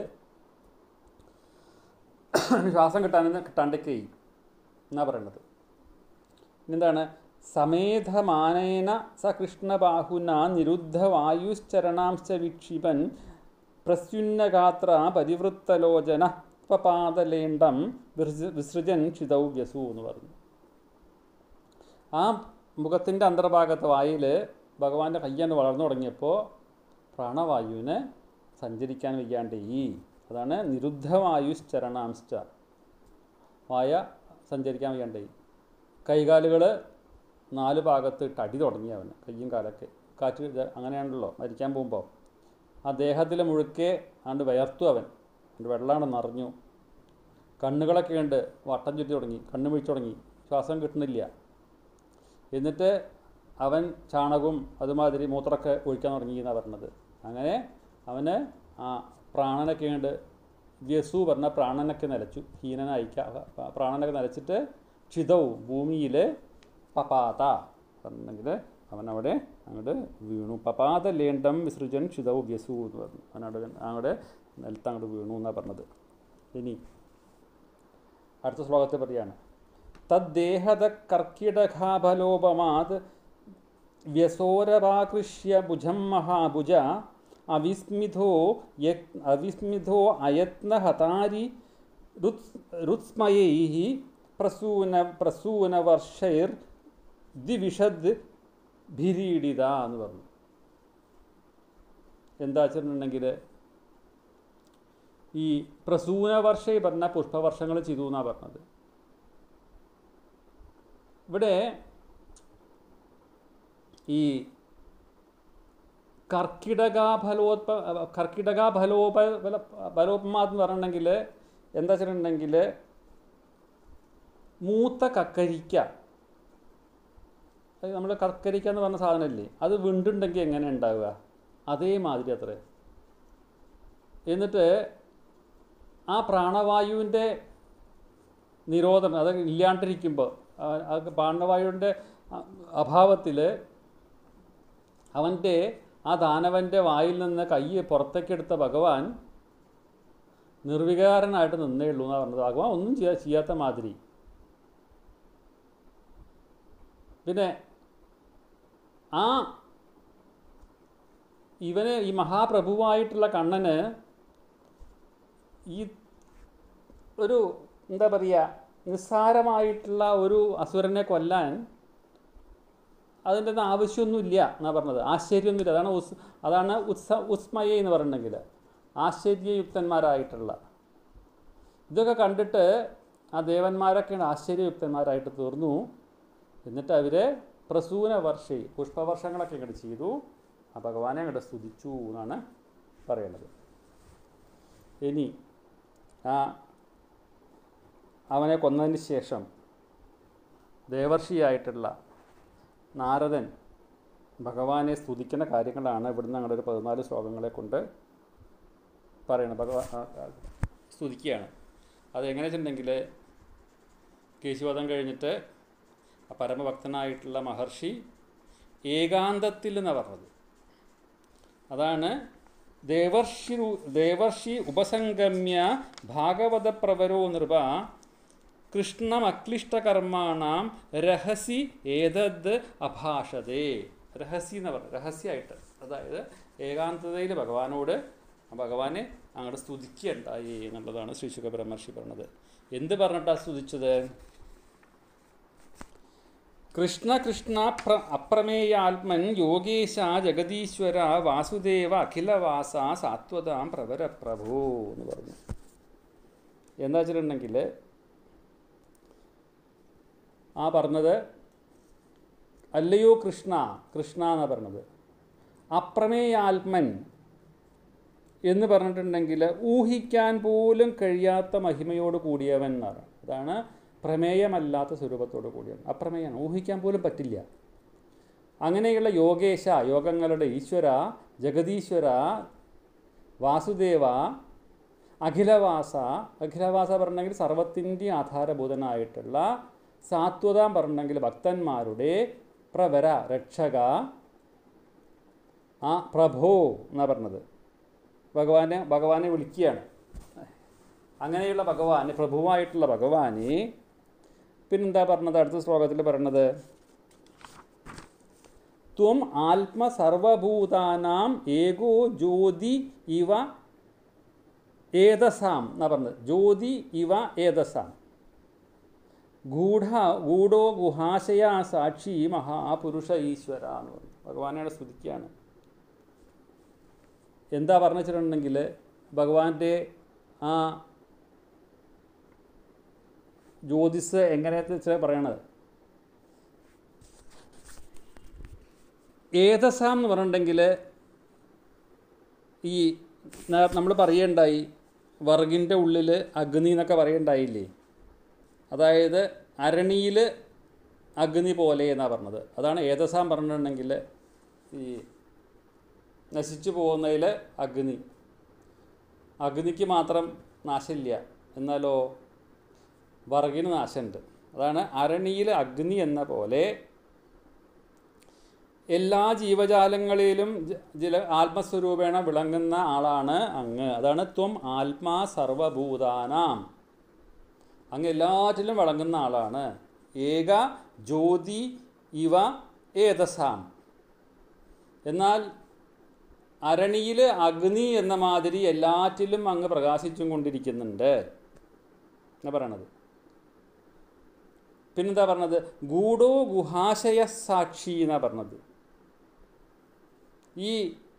A: ശ്വാസം കിട്ടാൻ കിട്ടാണ്ടൊക്കെ എന്നാ പറയണത് എന്താണ് സമേധമാനേന സ കൃഷ്ണബാഹുന നിരുദ്ധ വായുശ്ചരണാംശ വിക്ഷിപൻ പ്രസ്യുന്നഗാത്ര പരിവൃത്തലോചന പപാതലേണ്ടം വിസൃ- വിസൃജൻ ക്ഷിതൗ വ്യസു എന്ന് പറഞ്ഞു ആ മുഖത്തിൻ്റെ അന്തർഭാഗത്ത് വായിൽ ഭഗവാന്റെ കയ്യാണ് വളർന്നു തുടങ്ങിയപ്പോൾ പ്രാണവായുവിന് സഞ്ചരിക്കാൻ വയ്യാണ്ട് ഈ അതാണ് നിരുദ്ധവായുശ്ചരണാംശ വായ സഞ്ചരിക്കാൻ വയ്യാണ്ടായി കൈകാലുകൾ നാല് ഭാഗത്ത് ഇട്ട് അടി തുടങ്ങി അവന് കയ്യും കാലൊക്കെ കാറ്റ് ഇത് അങ്ങനെയാണല്ലോ മരിക്കാൻ പോകുമ്പോൾ ആ ദേഹത്തിൽ മുഴുക്കെ ആണ്ട് വയർത്തു അവൻ ആണ്ട് വെള്ളമാണ് നിറഞ്ഞു കണ്ണുകളൊക്കെ ഉണ്ട് വട്ടം ചുറ്റി തുടങ്ങി കണ്ണ് പിടിച്ചു തുടങ്ങി ശ്വാസം കിട്ടുന്നില്ല എന്നിട്ട് അവൻ ചാണകവും അതുമാതിരി മൂത്രമൊക്കെ ഒഴിക്കാൻ തുടങ്ങി എന്നാണ് പറഞ്ഞത് അങ്ങനെ അവന് ആ പ്രാണനൊക്കെ ഉണ്ട് വ്യസു പറഞ്ഞ പ്രാണനൊക്കെ നിലച്ചു ഹീനനായിക്ക പ്രാണനൊക്കെ നിലച്ചിട്ട് ക്ഷിതവും ഭൂമിയിൽ പപാത പറഞ്ഞെങ്കിൽ അവൻ അവിടെ അങ്ങോട്ട് വീണു പപാത ലേണ്ടം വിസൃജൻ ക്ഷിതവും വ്യസു എന്ന് പറഞ്ഞു അവനവിടെ അങ്ങോട്ട് നിലത്ത് അങ്ങോട്ട് വീണു എന്നാണ് പറഞ്ഞത് ഇനി അടുത്ത ശ്ലോകത്തിൽ പറയാണ് തദ്ദേഹത കർക്കിടകാഫലോപമാത് വ്യസോരവാകൃഷ്യ ഭുജം മഹാഭുജ അവിസ്മിതോ യക് അവിസ്മിതോ അയത്നഹതാരി രുത്സ് രുത്സ്മയൈ പ്രസൂന പ്രസൂനവർഷൈർ ദിവിഷദ് ഭിരീഡിത എന്ന് പറഞ്ഞു എന്താ വെച്ചിട്ടുണ്ടെങ്കിൽ ഈ പ്രസൂനവർഷ പറഞ്ഞ പുഷ്പവർഷങ്ങൾ ചെയ്തു എന്നാണ് പറഞ്ഞത് ഇവിടെ ഈ കർക്കിടകാഫലോത്പ കർക്കിടകാഫലോപ ഫലോപമ എന്ന് പറഞ്ഞിട്ടുണ്ടെങ്കിൽ എന്താ വെച്ചിട്ടുണ്ടെങ്കിൽ മൂത്ത കക്കരിക്ക അത് നമ്മൾ കർക്കരിക്ക എന്ന് പറഞ്ഞ സാധനമില്ലേ അത് വിണ്ടുണ്ടെങ്കിൽ എങ്ങനെ ഉണ്ടാവുക അതേമാതിരി അത്രേ എന്നിട്ട് ആ പ്രാണവായുവിൻ്റെ നിരോധനം അത് ഇല്ലാണ്ടിരിക്കുമ്പോൾ ആ പ്രാണവായുവിൻ്റെ അഭാവത്തിൽ അവൻ്റെ ആ ദാനവൻ്റെ വായിൽ നിന്ന് കൈ പുറത്തേക്കെടുത്ത ഭഗവാൻ നിർവികാരനായിട്ട് നിന്നേ ഉള്ളൂ എന്നാണ് പറഞ്ഞത് ഭഗവാൻ ഒന്നും ചെയ്യാ ചെയ്യാത്ത മാതിരി പിന്നെ ആ ഇവന് ഈ മഹാപ്രഭുവായിട്ടുള്ള കണ്ണന് ഈ ഒരു എന്താ പറയുക നിസ്സാരമായിട്ടുള്ള ഒരു അസുരനെ കൊല്ലാൻ അതിൻ്റെ ഒന്നും ആവശ്യമൊന്നുമില്ല എന്നാണ് പറഞ്ഞത് ആശ്ചര്യമൊന്നുമില്ല അതാണ് ഉസ് അതാണ് ഉത്സ ഉസ്മയ എന്ന് പറഞ്ഞിട്ടുണ്ടെങ്കിൽ ആശ്ചര്യയുക്തന്മാരായിട്ടുള്ള ഇതൊക്കെ കണ്ടിട്ട് ആ ദേവന്മാരൊക്കെയാണ് ആശ്ചര്യയുക്തന്മാരായിട്ട് തീർന്നു എന്നിട്ട് അവർ പ്രസൂന വർഷി പുഷ്പവർഷങ്ങളൊക്കെ ഇങ്ങോട്ട് ചെയ്തു ആ ഭഗവാനെ അങ്ങോട്ട് സ്തുതിച്ചു എന്നാണ് പറയുന്നത് ഇനി ആ അവനെ കൊന്നതിന് ശേഷം ദേവർഷിയായിട്ടുള്ള നാരദൻ ഭഗവാനെ സ്തുതിക്കുന്ന കാര്യങ്ങളാണ് ഇവിടുന്ന് അങ്ങനെ ഒരു പതിനാല് ശ്ലോകങ്ങളെ കൊണ്ട് പറയണം ഭഗവാൻ സ്തുതിക്കുകയാണ് അത് എങ്ങനെ വെച്ചിട്ടുണ്ടെങ്കിൽ കേശുവധം കഴിഞ്ഞിട്ട് ആ പരമഭക്തനായിട്ടുള്ള മഹർഷി ഏകാന്തത്തിൽ എന്നാണ് പറഞ്ഞത് അതാണ് ദേവർഷി ദേവർഷി ഉപസംഗമ്യ ഭാഗവത പ്രവരോ നൃപ കൃഷ്ണമക്ലിഷ്ടകർമാണാം രഹസി ഏതദ് അഭാഷതേ രഹസ്യ എന്ന് പറഞ്ഞു രഹസ്യമായിട്ട് അതായത് ഏകാന്തതയിൽ ഭഗവാനോട് ആ ഭഗവാനെ അങ്ങോട്ട് സ്തുതിക്കുകയുണ്ടായി എന്നുള്ളതാണ് ശ്രീ ശുഖ ബ്രഹ്മർഷി പറഞ്ഞത് എന്ത് പറഞ്ഞിട്ടാണ് സ്തുതിച്ചത് കൃഷ്ണ കൃഷ്ണ പ്ര അപ്രമേയാത്മൻ യോഗേശ ജഗദീശ്വര വാസുദേവ അഖിലവാസ സാത്വതാം പ്രവര പ്രഭു എന്ന് പറഞ്ഞു എന്താ വെച്ചിട്ടുണ്ടെങ്കിൽ ആ പറഞ്ഞത് അല്ലയോ കൃഷ്ണ കൃഷ്ണ എന്നാണ് പറഞ്ഞത് അപ്രമേയാത്മൻ എന്ന് പറഞ്ഞിട്ടുണ്ടെങ്കിൽ ഊഹിക്കാൻ പോലും കഴിയാത്ത മഹിമയോട് കൂടിയവൻ എന്നാണ് അതാണ് പ്രമേയമല്ലാത്ത സ്വരൂപത്തോടു കൂടിയാണ് അപ്രമേയമാണ് ഊഹിക്കാൻ പോലും പറ്റില്ല അങ്ങനെയുള്ള യോഗേശ യോഗങ്ങളുടെ ഈശ്വര ജഗതീശ്വര വാസുദേവ അഖിലവാസ അഖിലവാസ പറഞ്ഞെങ്കിൽ സർവത്തിൻ്റെ ആധാരഭൂതനായിട്ടുള്ള സാത്വതാം പറഞ്ഞെങ്കിൽ ഭക്തന്മാരുടെ പ്രവര രക്ഷക ആ പ്രഭോ എന്നാ പറഞ്ഞത് ഭഗവാനെ ഭഗവാനെ വിളിക്കുകയാണ് അങ്ങനെയുള്ള ഭഗവാന് പ്രഭുവായിട്ടുള്ള ഭഗവാനെ പിന്നെന്താ പറഞ്ഞത് അടുത്ത ശ്ലോകത്തിൽ പറഞ്ഞത് ത്വം ആത്മ സർവഭൂതാനാം ഏകോ ജ്യോതി ഇവ ഏതസാം എന്നാ പറഞ്ഞത് ജ്യോതി ഇവ ഏതസാം ഗൂഢ ഗൂഢോ ഗുഹാശയ സാക്ഷി മഹാപുരുഷ ഈശ്വര എന്ന് പറഞ്ഞു ഭഗവാനെ സ്തുതിക്കുകയാണ് എന്താ പറഞ്ഞു വെച്ചിട്ടുണ്ടെങ്കിൽ ഭഗവാന്റെ ആ ജ്യോതിസ് എങ്ങനെയാണെന്ന് വെച്ചാൽ പറയണത് ഏതസാം എന്ന് പറഞ്ഞിട്ടുണ്ടെങ്കിൽ ഈ നമ്മൾ പറയണ്ടായി വർഗിൻ്റെ ഉള്ളിൽ അഗ്നി എന്നൊക്കെ പറയണ്ടായില്ലേ അതായത് അരണിയിൽ അഗ്നി പോലെ എന്നാണ് പറഞ്ഞത് അതാണ് ഏതസാം പറഞ്ഞിട്ടുണ്ടെങ്കിൽ ഈ നശിച്ചു പോകുന്നതിൽ അഗ്നി അഗ്നിക്ക് മാത്രം നാശമില്ല എന്നാലോ വർഗിന് നാശമുണ്ട് അതാണ് അരണിയിൽ അഗ്നി എന്ന പോലെ എല്ലാ ജീവജാലങ്ങളിലും ജ- ജല ആത്മസ്വരൂപേണ വിളങ്ങുന്ന ആളാണ് അങ്ങ് അതാണ് ത്വം ആത്മാ സർവഭൂതാനാം അങ്ങ് എല്ലാറ്റിലും വിളങ്ങുന്ന ആളാണ് ഏക ജ്യോതി ഇവ ഏതസാം എന്നാൽ അരണിയിൽ അഗ്നി എന്ന മാതിരി എല്ലാറ്റിലും അങ്ങ് പ്രകാശിച്ചും കൊണ്ടിരിക്കുന്നുണ്ട് എന്നാ പറയണത് പിന്നെന്താ പറഞ്ഞത് ഗൂഢോ ഗുഹാശയ സാക്ഷി എന്നാ പറഞ്ഞത് ഈ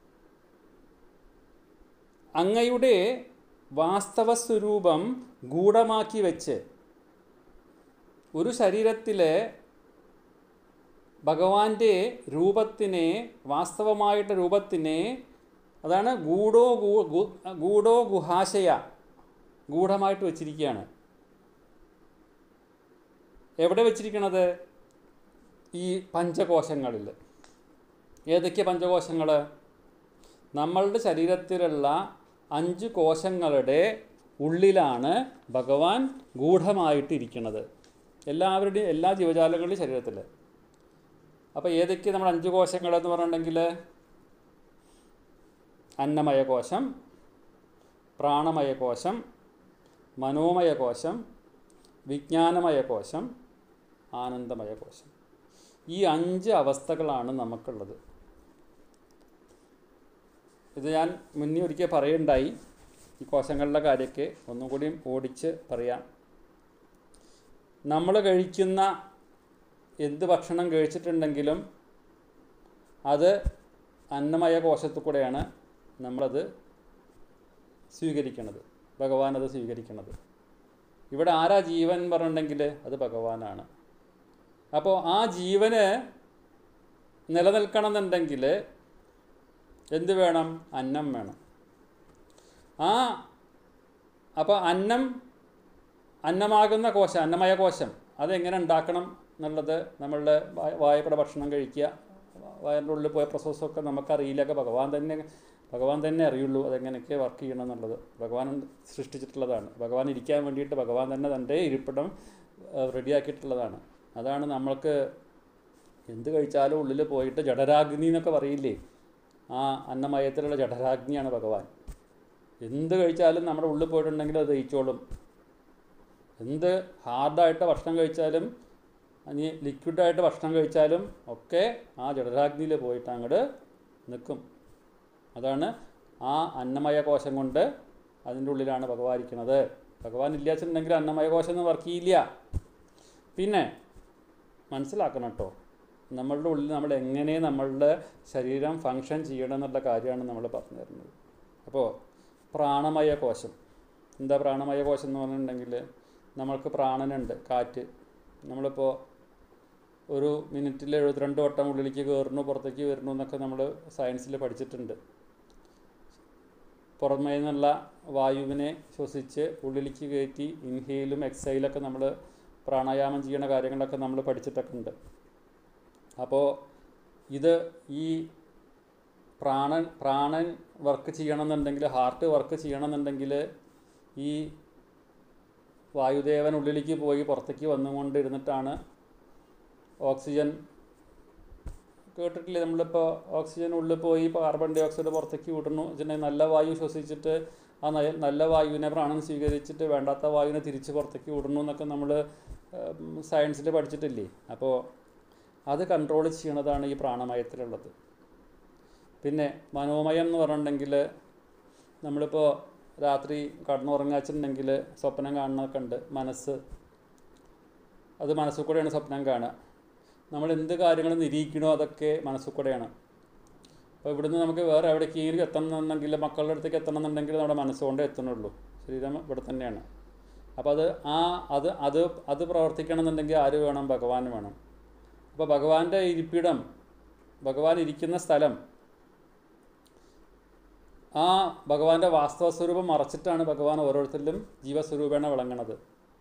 A: അങ്ങയുടെ വാസ്തവ സ്വരൂപം ഗൂഢമാക്കി വെച്ച് ഒരു ശരീരത്തിലെ ഭഗവാന്റെ രൂപത്തിനെ വാസ്തവമായിട്ട് രൂപത്തിനെ അതാണ് ഗൂഢോ ഗൂ- ഗു- ഗൂഢോ ഗുഹാശയ ഗൂഢമായിട്ട് വച്ചിരിക്കുകയാണ് എവിടെ വെച്ചിരിക്കണത് ഈ പഞ്ചകോശങ്ങളിൽ ഏതൊക്കെ പഞ്ചകോശങ്ങൾ നമ്മളുടെ ശരീരത്തിലുള്ള അഞ്ച് കോശങ്ങളുടെ ഉള്ളിലാണ് ഭഗവാൻ ഗൂഢമായിട്ടിരിക്കുന്നത് എല്ലാവരുടെയും എല്ലാ ജീവജാലങ്ങളുടെയും ശരീരത്തിൽ അപ്പോൾ ഏതൊക്കെ നമ്മൾ അഞ്ച് കോശങ്ങളെന്ന് പറഞ്ഞിട്ടുണ്ടെങ്കിൽ അന്നമയ കോശം പ്രാണമയ കോശം മനോമയ കോശം വിജ്ഞാനമയ കോശം ആനന്ദമയ കോശം ഈ അഞ്ച് അവസ്ഥകളാണ് നമുക്കുള്ളത് ഇത് ഞാൻ മുന്നേ ഒരിക്കൽ പറയുണ്ടായി ഈ കോശങ്ങളുടെ കാര്യമൊക്കെ ഒന്നും കൂടിയും ഓടിച്ച് പറയാം നമ്മൾ കഴിക്കുന്ന എന്ത് ഭക്ഷണം കഴിച്ചിട്ടുണ്ടെങ്കിലും അത് അന്നമയ കോശത്തിൽ കൂടെയാണ് നമ്മളത് സ്വീകരിക്കണത് ഭഗവാൻ അത് സ്വീകരിക്കണത് ഇവിടെ ആരാ ജീവൻ പറഞ്ഞിട്ടുണ്ടെങ്കിൽ അത് ഭഗവാനാണ് അപ്പോൾ ആ ജീവന് നിലനിൽക്കണം എന്നുണ്ടെങ്കിൽ എന്ത് വേണം അന്നം വേണം ആ അപ്പോൾ അന്നം അന്നമാകുന്ന കോശം അന്നമയ കോശം അതെങ്ങനെ ഉണ്ടാക്കണം എന്നുള്ളത് നമ്മളുടെ വാ- വായപ്പടെ ഭക്ഷണം കഴിക്കുക വയറിൻ്റെ ഉള്ളിൽ പോയ പ്രോസസ്സൊക്കെ നമുക്കറിയില്ലൊക്കെ ഭഗവാൻ തന്നെ ഭഗവാൻ തന്നെ അറിയുള്ളൂ അതെങ്ങനെയൊക്കെ വർക്ക് ചെയ്യണം എന്നുള്ളത് ഭഗവാൻ സൃഷ്ടിച്ചിട്ടുള്ളതാണ് ഭഗവാൻ ഇരിക്കാൻ വേണ്ടിയിട്ട് ഭഗവാൻ തന്നെ തൻ്റെ ഇരിപ്പിടം റെഡിയാക്കിയിട്ടുള്ളതാണ് അതാണ് നമ്മൾക്ക് എന്ത് കഴിച്ചാലും ഉള്ളിൽ പോയിട്ട് ജഠരാഗ്നി എന്നൊക്കെ പറയില്ലേ ആ അന്നമയത്തിലുള്ള ജഠരാഗ്നിയാണ് ഭഗവാൻ എന്ത് കഴിച്ചാലും നമ്മുടെ ഉള്ളിൽ പോയിട്ടുണ്ടെങ്കിൽ അത് ദഹിച്ചോളും എന്ത് ഹാർഡായിട്ട് ഭക്ഷണം കഴിച്ചാലും ഇനി ലിക്വിഡായിട്ട് ഭക്ഷണം കഴിച്ചാലും ഒക്കെ ആ ജഠരാഗ്നിയിൽ പോയിട്ട് അങ്ങോട്ട് നിൽക്കും അതാണ് ആ അന്നമയ കോശം കൊണ്ട് അതിൻ്റെ ഉള്ളിലാണ് ഭഗവാൻ ഇരിക്കുന്നത് ഭഗവാൻ ഇല്ലാച്ചിട്ടുണ്ടെങ്കിൽ അന്നമയ കോശം ഒന്നും വർക്ക് ചെയ്യില്ല പിന്നെ മനസ്സിലാക്കണം കേട്ടോ നമ്മളുടെ ഉള്ളിൽ നമ്മൾ എങ്ങനെ നമ്മളുടെ ശരീരം ഫങ്ഷൻ ചെയ്യണം എന്നുള്ള കാര്യമാണ് നമ്മൾ പറഞ്ഞു തരുന്നത് അപ്പോൾ പ്രാണമയ കോശം എന്താ പ്രാണമയ കോശം എന്ന് പറഞ്ഞിട്ടുണ്ടെങ്കിൽ നമ്മൾക്ക് പ്രാണനുണ്ട് കാറ്റ് നമ്മളിപ്പോൾ ഒരു മിനിറ്റിൽ എഴുപത്തിരണ്ട് വട്ടം ഉള്ളിലേക്ക് കയറുന്നു പുറത്തേക്ക് വരുന്നു എന്നൊക്കെ നമ്മൾ സയൻസിൽ പഠിച്ചിട്ടുണ്ട് പുറമേ നിന്നുള്ള വായുവിനെ ശ്വസിച്ച് ഉള്ളിലേക്ക് കയറ്റി ഇൻഹെയിലും എക്സൈലൊക്കെ നമ്മൾ
C: പ്രാണായാമം ചെയ്യണ കാര്യങ്ങളൊക്കെ നമ്മൾ പഠിച്ചിട്ടൊക്കെ ഉണ്ട് അപ്പോൾ ഇത് ഈ പ്രാണൻ പ്രാണൻ വർക്ക് ചെയ്യണമെന്നുണ്ടെങ്കിൽ ഹാർട്ട് വർക്ക് ചെയ്യണമെന്നുണ്ടെങ്കിൽ ഈ വായുദേവൻ ഉള്ളിലേക്ക് പോയി പുറത്തേക്ക് വന്നുകൊണ്ടിരുന്നിട്ടാണ് ഓക്സിജൻ കേട്ടിട്ടില്ലേ നമ്മളിപ്പോൾ ഓക്സിജൻ ഉള്ളിൽ പോയി ഇപ്പോൾ കാർബൺ ഡൈ ഓക്സൈഡ് പുറത്തേക്ക് വിടണു വെച്ചിട്ടുണ്ടെങ്കിൽ നല്ല വായു ശ്വസിച്ചിട്ട് ആ നയ- നല്ല വായുവിനെ പ്രാണൻ സ്വീകരിച്ചിട്ട് വേണ്ടാത്ത വായുവിനെ തിരിച്ച് പുറത്തേക്ക് വിടണു എന്നൊക്കെ നമ്മൾ സയൻസിൽ പഠിച്ചിട്ടില്ലേ അപ്പോൾ അത് കൺട്രോൾ ചെയ്യണതാണ് ഈ പ്രാണമയത്തിലുള്ളത് പിന്നെ മനോമയം എന്ന് പറഞ്ഞിട്ടുണ്ടെങ്കിൽ നമ്മളിപ്പോൾ രാത്രി കടന്നുറങ്ങാച്ചിട്ടുണ്ടെങ്കിൽ സ്വപ്നം കാണുന്നതൊക്കെ ഉണ്ട് മനസ്സ് അത് മനസ്സിൽ കൂടെയാണ് സ്വപ്നം കാണുക നമ്മൾ എന്ത് കാര്യങ്ങൾ നിരീക്കണോ അതൊക്കെ മനസ്സിൽ കൂടെയാണ് അപ്പോൾ ഇവിടുന്ന് നമുക്ക് വേറെ എവിടേക്കെങ്കിലും എത്തണമെന്നുണ്ടെങ്കിൽ മക്കളുടെ അടുത്തേക്ക് എത്തണമെന്നുണ്ടെങ്കിൽ നമ്മുടെ മനസ്സുകൊണ്ട് എത്തണുള്ളൂ ശരീരം ഇവിടെ തന്നെയാണ് അപ്പോൾ അത് ആ അത് അത് അത് പ്രവർത്തിക്കണമെന്നുണ്ടെങ്കിൽ ആര് വേണം ഭഗവാൻ വേണം അപ്പോൾ ഭഗവാന്റെ ഇരിപ്പിടം ഭഗവാൻ ഇരിക്കുന്ന സ്ഥലം ആ ഭഗവാന്റെ വാസ്തവ സ്വരൂപം മറച്ചിട്ടാണ് ഭഗവാൻ ഓരോരുത്തരിലും ജീവസ്വരൂപേണ വിളങ്ങണത്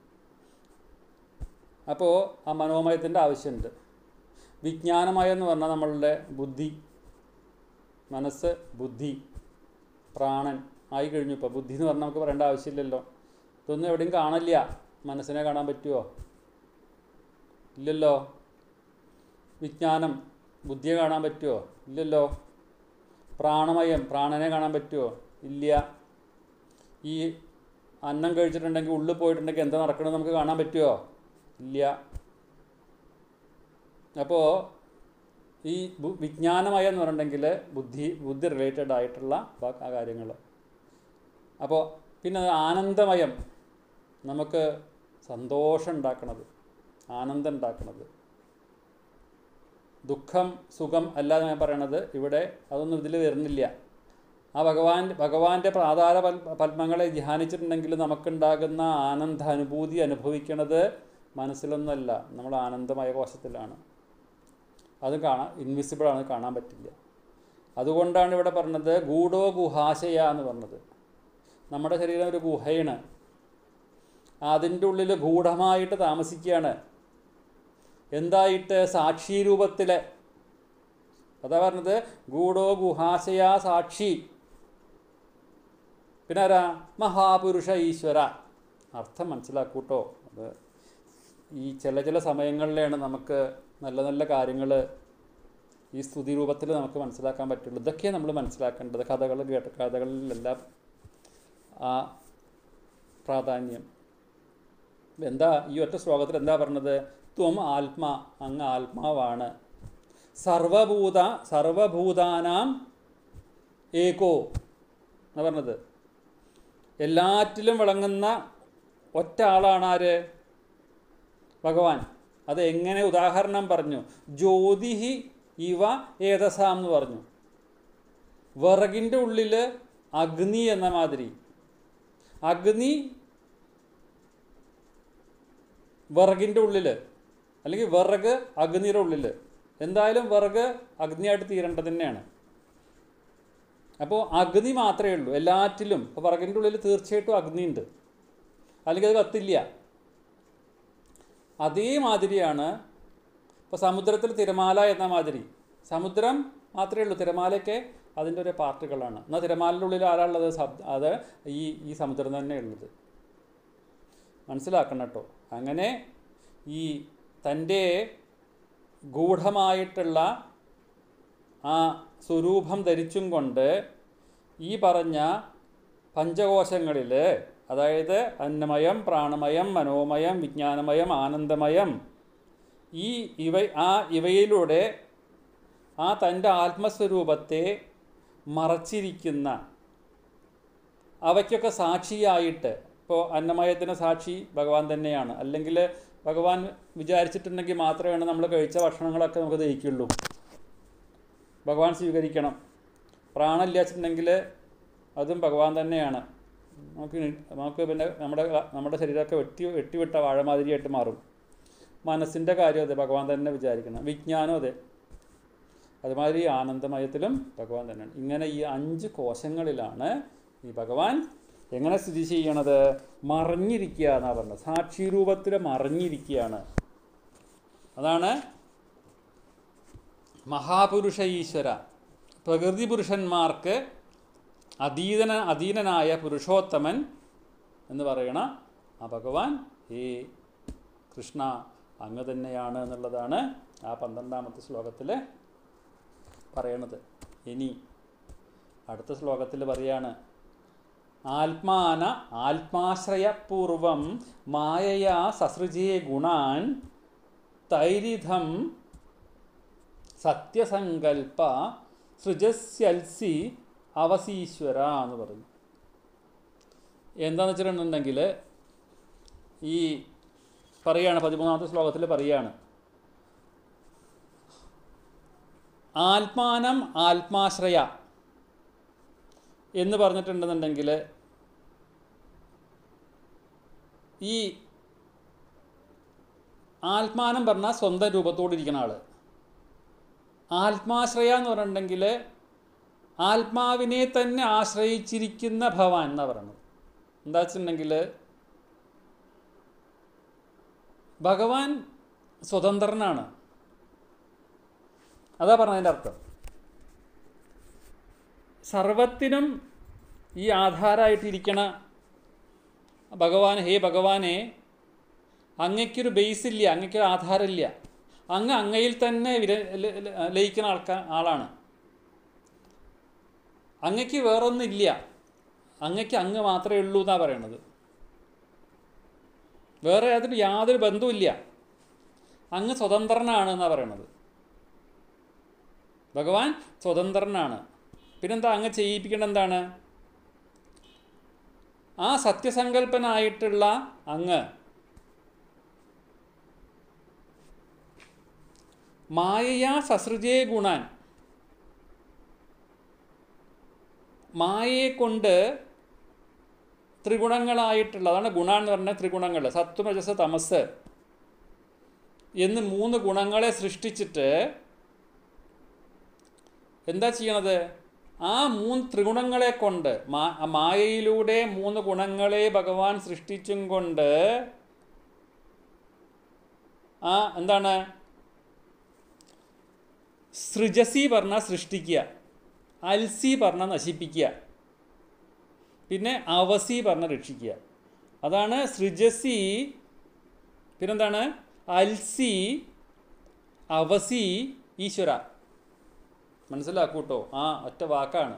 C: അപ്പോൾ ആ മനോമയത്തിൻ്റെ ആവശ്യമുണ്ട് വിജ്ഞാനമയം എന്ന് പറഞ്ഞാൽ നമ്മളുടെ ബുദ്ധി മനസ്സ് ബുദ്ധി പ്രാണൻ ആയി കഴിഞ്ഞു ഇപ്പോൾ ബുദ്ധി എന്ന് പറഞ്ഞാൽ നമുക്ക് പറയേണ്ട ആവശ്യമില്ലല്ലോ ഇതൊന്നും എവിടെയും കാണില്ല മനസ്സിനെ കാണാൻ പറ്റുമോ ഇല്ലല്ലോ വിജ്ഞാനം ബുദ്ധിയെ കാണാൻ പറ്റുമോ ഇല്ലല്ലോ പ്രാണമയം പ്രാണനെ കാണാൻ പറ്റുമോ ഇല്ല ഈ അന്നം കഴിച്ചിട്ടുണ്ടെങ്കിൽ ഉള്ളിൽ പോയിട്ടുണ്ടെങ്കിൽ എന്താ നടക്കണമെന്ന് നമുക്ക് കാണാൻ പറ്റുമോ ഇല്ല അപ്പോൾ ഈ ബു- വിജ്ഞാനമയം എന്ന് പറഞ്ഞിട്ടുണ്ടെങ്കിൽ ബുദ്ധി ബുദ്ധി റിലേറ്റഡ് ആയിട്ടുള്ള കാര്യങ്ങൾ അപ്പോൾ പിന്നെ അത് ആനന്ദമയം നമുക്ക് സന്തോഷം ഉണ്ടാക്കണത് ആനന്ദം ഉണ്ടാക്കണത് ദുഃഖം സുഖം അല്ലാതെ ഞാൻ പറയണത് ഇവിടെ അതൊന്നും ഇതിൽ വരുന്നില്ല ആ ഭഗവാൻ ഭഗവാന്റെ പ്രാധാര പൽ പത്മങ്ങളെ ധ്യാനിച്ചിട്ടുണ്ടെങ്കിൽ നമുക്കുണ്ടാകുന്ന ആനന്ദ അനുഭൂതി അനുഭവിക്കണത് മനസ്സിലൊന്നുമല്ല നമ്മൾ ആനന്ദമയ കോശത്തിലാണ് അത് കാണാൻ ഇൻവിസിബിളാണ് കാണാൻ പറ്റില്ല അതുകൊണ്ടാണ് ഇവിടെ പറഞ്ഞത് ഗൂഢോ ഗുഹാശയ എന്ന് പറഞ്ഞത് നമ്മുടെ ശരീരം ഒരു ഗുഹയാണ് അതിൻ്റെ ഉള്ളിൽ ഗൂഢമായിട്ട് താമസിക്കുകയാണ് എന്തായിട്ട് സാക്ഷി രൂപത്തിലെ അതാ പറഞ്ഞത് ഗൂഢോ ഗുഹാശയ സാക്ഷി പിന്നെ ആരാ മഹാപുരുഷ ഈശ്വര അർത്ഥം മനസ്സിലാക്കൂട്ടോ അത് ഈ ചില ചില സമയങ്ങളിലാണ് നമുക്ക് നല്ല നല്ല കാര്യങ്ങൾ ഈ സ്തുതി രൂപത്തിൽ നമുക്ക് മനസ്സിലാക്കാൻ പറ്റുള്ളൂ ഇതൊക്കെയാണ് നമ്മൾ മനസ്സിലാക്കേണ്ടത് കഥകൾ കേട്ട കഥകളിലെല്ലാം ആ പ്രാധാന്യം എന്താ ഈ ഒറ്റ ശ്ലോകത്തിൽ എന്താ പറഞ്ഞത് ത്വം ആത്മാ അങ്ങ് ആത്മാവാണ് സർവഭൂത സർവഭൂതാനാം ഏകോ എന്ന് പറഞ്ഞത് എല്ലാറ്റിലും വിളങ്ങുന്ന ഒറ്റ ആളാണ് ആര് ഭഗവാൻ അത് എങ്ങനെ ഉദാഹരണം പറഞ്ഞു ജ്യോതിഹി ഇവ ഏതസാം എന്ന് പറഞ്ഞു വിറകിൻ്റെ ഉള്ളിൽ അഗ്നി എന്ന മാതിരി അഗ്നി വിറകിൻ്റെ ഉള്ളിൽ അല്ലെങ്കിൽ വിറക് അഗ്നിയുടെ ഉള്ളിൽ എന്തായാലും വിറക് അഗ്നിയായിട്ട് തീരേണ്ടത് തന്നെയാണ് അപ്പോൾ അഗ്നി മാത്രമേ ഉള്ളൂ എല്ലാറ്റിലും ഇപ്പോൾ വിറകിൻ്റെ ഉള്ളിൽ തീർച്ചയായിട്ടും അഗ്നിയുണ്ട് അല്ലെങ്കിൽ അത് കത്തില്ല അതേമാതിരിയാണ് ഇപ്പോൾ സമുദ്രത്തിൽ തിരമാല എന്ന മാതിരി സമുദ്രം മാത്രമേ ഉള്ളൂ തിരമാലയൊക്കെ അതിൻ്റെ ഒരു പാർട്ടുകളാണ് എന്നാൽ തിരമാലിൻ്റെ ഉള്ളിൽ ആരാളുള്ളത് സബ് അത് ഈ ഈ സമുദ്രം തന്നെ ഉള്ളത് മനസ്സിലാക്കണം കേട്ടോ അങ്ങനെ ഈ തൻ്റെ ഗൂഢമായിട്ടുള്ള ആ സ്വരൂപം ധരിച്ചും കൊണ്ട് ഈ പറഞ്ഞ പഞ്ചകോശങ്ങളിൽ അതായത് അന്നമയം പ്രാണമയം മനോമയം വിജ്ഞാനമയം ആനന്ദമയം ഈ ഇവ ആ ഇവയിലൂടെ ആ തൻ്റെ ആത്മസ്വരൂപത്തെ മറച്ചിരിക്കുന്ന അവയ്ക്കൊക്കെ സാക്ഷിയായിട്ട് ഇപ്പോൾ അന്നമയത്തിന് സാക്ഷി ഭഗവാൻ തന്നെയാണ് അല്ലെങ്കിൽ ഭഗവാൻ വിചാരിച്ചിട്ടുണ്ടെങ്കിൽ മാത്രമേ നമ്മൾ കഴിച്ച ഭക്ഷണങ്ങളൊക്കെ നമുക്ക് ദഹിക്കുള്ളൂ ഭഗവാൻ സ്വീകരിക്കണം പ്രാണമില്ലാച്ചിട്ടുണ്ടെങ്കിൽ അതും ഭഗവാൻ തന്നെയാണ് നമുക്ക് നി- നമുക്ക് പിന്നെ നമ്മുടെ നമ്മുടെ ശരീരമൊക്കെ വെട്ടി വെട്ടിവിട്ട വാഴമാതിരിയായിട്ട് മാറും മനസ്സിൻ്റെ കാര്യം അതെ ഭഗവാൻ തന്നെ വിചാരിക്കണം വിജ്ഞാനം അതെ അതുമാതിരി ആനന്ദമയത്തിലും ഭഗവാൻ തന്നെയാണ് ഇങ്ങനെ ഈ അഞ്ച് കോശങ്ങളിലാണ് ഈ ഭഗവാൻ എങ്ങനെ സ്ഥിതി ചെയ്യണത് മറിഞ്ഞിരിക്കുക എന്നാണ് പറഞ്ഞത് സാക്ഷി രൂപത്തിൽ മറിഞ്ഞിരിക്കുകയാണ് അതാണ് മഹാപുരുഷ ഈശ്വര പ്രകൃതി പുരുഷന്മാർക്ക് അതീതന അധീനനായ പുരുഷോത്തമൻ എന്ന് പറയണ ആ ഭഗവാൻ ഈ കൃഷ്ണ അങ്ങ് തന്നെയാണ് എന്നുള്ളതാണ് ആ പന്ത്രണ്ടാമത്തെ ശ്ലോകത്തിൽ പറയണത് ഇനി അടുത്ത ശ്ലോകത്തിൽ പറയാണ് ആത്മാന ആത്മാശ്രയപൂർവം മായയാ സസൃജേ ഗുണാൻ തൈരിധം സത്യസങ്കൽപ്പ സൃജസ്യൽസി അവസീശ്വര എന്ന് പറഞ്ഞു എന്താണെന്ന് വെച്ചിട്ടുണ്ടെങ്കിൽ ഈ പറയാണ് പതിമൂന്നാമത്തെ ശ്ലോകത്തിൽ പറയാണ് ആത്മാനം ആത്മാശ്രയ എന്ന് പറഞ്ഞിട്ടുണ്ടെന്നുണ്ടെങ്കിൽ ഈ ആത്മാനം പറഞ്ഞാൽ സ്വന്തം രൂപത്തോടിരിക്കുന്ന ആൾ ആത്മാശ്രയ എന്ന് പറഞ്ഞിട്ടുണ്ടെങ്കിൽ ആത്മാവിനെ തന്നെ ആശ്രയിച്ചിരിക്കുന്ന ഭവാൻ എന്നാ പറയുന്നത് എന്താ വെച്ചിട്ടുണ്ടെങ്കിൽ ഭഗവാൻ സ്വതന്ത്രനാണ് അതാ പറഞ്ഞതിൻ്റെ അർത്ഥം സർവത്തിനും ഈ ആധാരമായിട്ടിരിക്കണ ഭഗവാൻ ഹേ ഭഗവാനെ അങ്ങയ്ക്കൊരു ബേസ് ഇല്ല അങ്ങയ്ക്കൊരു ആധാരമില്ല അങ്ങ് അങ്ങയിൽ തന്നെ വിര ല- ല- ലയിക്കുന്ന ആൾക്കാ ആളാണ് അങ്ങയ്ക്ക് വേറൊന്നില്ല അങ്ങയ്ക്ക് അങ്ങ് മാത്രമേ ഉള്ളൂ എന്നാണ് പറയണത് വേറെ അതിന് യാതൊരു ബന്ധവുമില്ല അങ്ങ് സ്വതന്ത്രനാണ് എന്നാണ് പറയണത് ഭഗവാൻ സ്വതന്ത്രനാണ് പിന്നെന്താ അങ്ങ് ചെയ്യിപ്പിക്കേണ്ട എന്താണ് ആ സത്യസങ്കല്പനായിട്ടുള്ള അങ്ങ് മായയാ സസൃജേ ഗുണാൻ മായയെ കൊണ്ട് ത്രിഗുണങ്ങളായിട്ടുള്ള അതാണ് ഗുണ എന്ന് പറഞ്ഞ ത്രിഗുണങ്ങൾ സത്വരജസ് തമസ് എന്ന് മൂന്ന് ഗുണങ്ങളെ സൃഷ്ടിച്ചിട്ട് എന്താ ചെയ്യണത് ആ മൂന്ന് ത്രിഗുണങ്ങളെ കൊണ്ട് മാ- ആ മായയിലൂടെ മൂന്ന് ഗുണങ്ങളെ ഭഗവാൻ സൃഷ്ടിച്ചും കൊണ്ട് ആ എന്താണ് സൃജസി പറഞ്ഞാൽ സൃഷ്ടിക്കുക അൽസി പറഞ്ഞാൽ നശിപ്പിക്കുക പിന്നെ അവസി പറഞ്ഞ രക്ഷിക്കുക അതാണ് സൃജസി പിന്നെന്താണ് അൽസി അവസി ഈശ്വര മനസ്സിലാക്കൂട്ടോ ആ ഒറ്റ വാക്കാണ്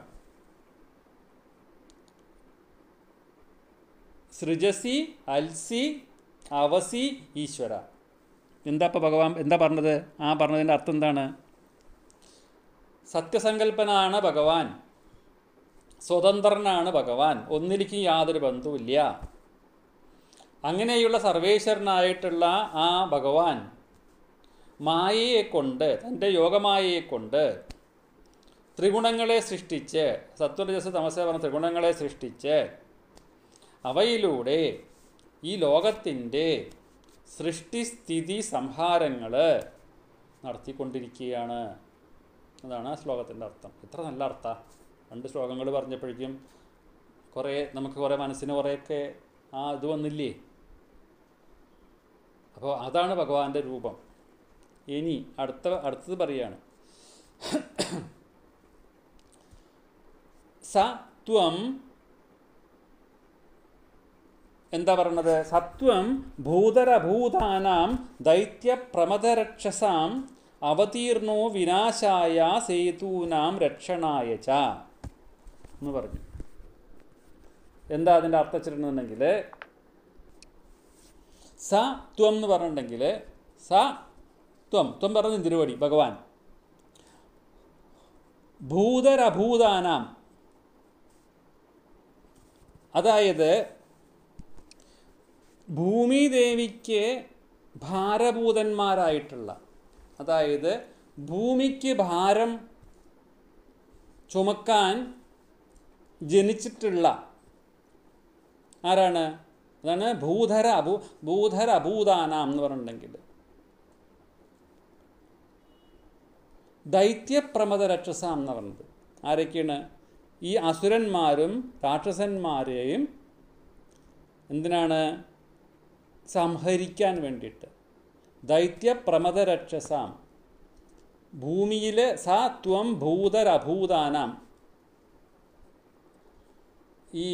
C: സൃജസി അൽസി അവസി ഈശ്വര എന്താ ഇപ്പം ഭഗവാൻ എന്താ പറഞ്ഞത് ആ പറഞ്ഞതിൻ്റെ അർത്ഥം എന്താണ് സത്യസങ്കല്പനാണ് ഭഗവാൻ സ്വതന്ത്രനാണ് ഭഗവാൻ ഒന്നിലേക്കും യാതൊരു ബന്ധവുമില്ല അങ്ങനെയുള്ള സർവേശ്വരനായിട്ടുള്ള ആ ഭഗവാൻ മായയെ കൊണ്ട് തൻ്റെ യോഗമായയെ കൊണ്ട് ത്രിഗുണങ്ങളെ സൃഷ്ടിച്ച് സത്വരജസ് തമസ പറഞ്ഞ ത്രിഗുണങ്ങളെ സൃഷ്ടിച്ച് അവയിലൂടെ ഈ ലോകത്തിൻ്റെ സൃഷ്ടിസ്ഥിതി സംഹാരങ്ങൾ നടത്തിക്കൊണ്ടിരിക്കുകയാണ് അതാണ് ആ ശ്ലോകത്തിൻ്റെ അർത്ഥം എത്ര നല്ല അർത്ഥം രണ്ട് ശ്ലോകങ്ങൾ പറഞ്ഞപ്പോഴേക്കും കുറേ നമുക്ക് കുറേ മനസ്സിന് കുറേയൊക്കെ ആ ഇത് വന്നില്ലേ അപ്പോൾ അതാണ് ഭഗവാന്റെ രൂപം ഇനി അടുത്ത അടുത്തത് പറയാണ് സത്വം എന്താ പറയണത് സത്വം ഭൂതരഭൂതാനാം ദൈത്യപ്രമദരക്ഷസാം അവതീർണോ വിനാശായ സേതൂനാം രക്ഷണായ ച എന്ന് പറഞ്ഞു എന്താ അതിൻ്റെ അർത്ഥം വെച്ചിട്ടുണ്ടെന്നുണ്ടെങ്കിൽ സ ത്വം എന്ന് പറഞ്ഞിട്ടുണ്ടെങ്കിൽ സ ത്വം ത്വം പറഞ്ഞ തിരുവടി ഭഗവാൻ ഭൂതരഭൂതാനാം അതായത് ഭൂമിദേവിക്ക് ഭാരഭൂതന്മാരായിട്ടുള്ള അതായത് ഭൂമിക്ക് ഭാരം ചുമക്കാൻ ജനിച്ചിട്ടുള്ള ആരാണ് അതാണ് ഭൂധര അഭൂ ഭൂധര അഭൂതാനാം എന്ന് പറഞ്ഞിട്ടുണ്ടെങ്കിൽ ദൈത്യപ്രമദ രക്ഷസാം എന്ന് പറഞ്ഞത് ആരൊക്കെയാണ് ഈ അസുരന്മാരും രാക്ഷസന്മാരെയും എന്തിനാണ് സംഹരിക്കാൻ വേണ്ടിയിട്ട് ദൈത്യപ്രമദരക്ഷസാം ഭൂമിയിൽ സാ ത്വം ഭൂതരഭൂതാനാം ഈ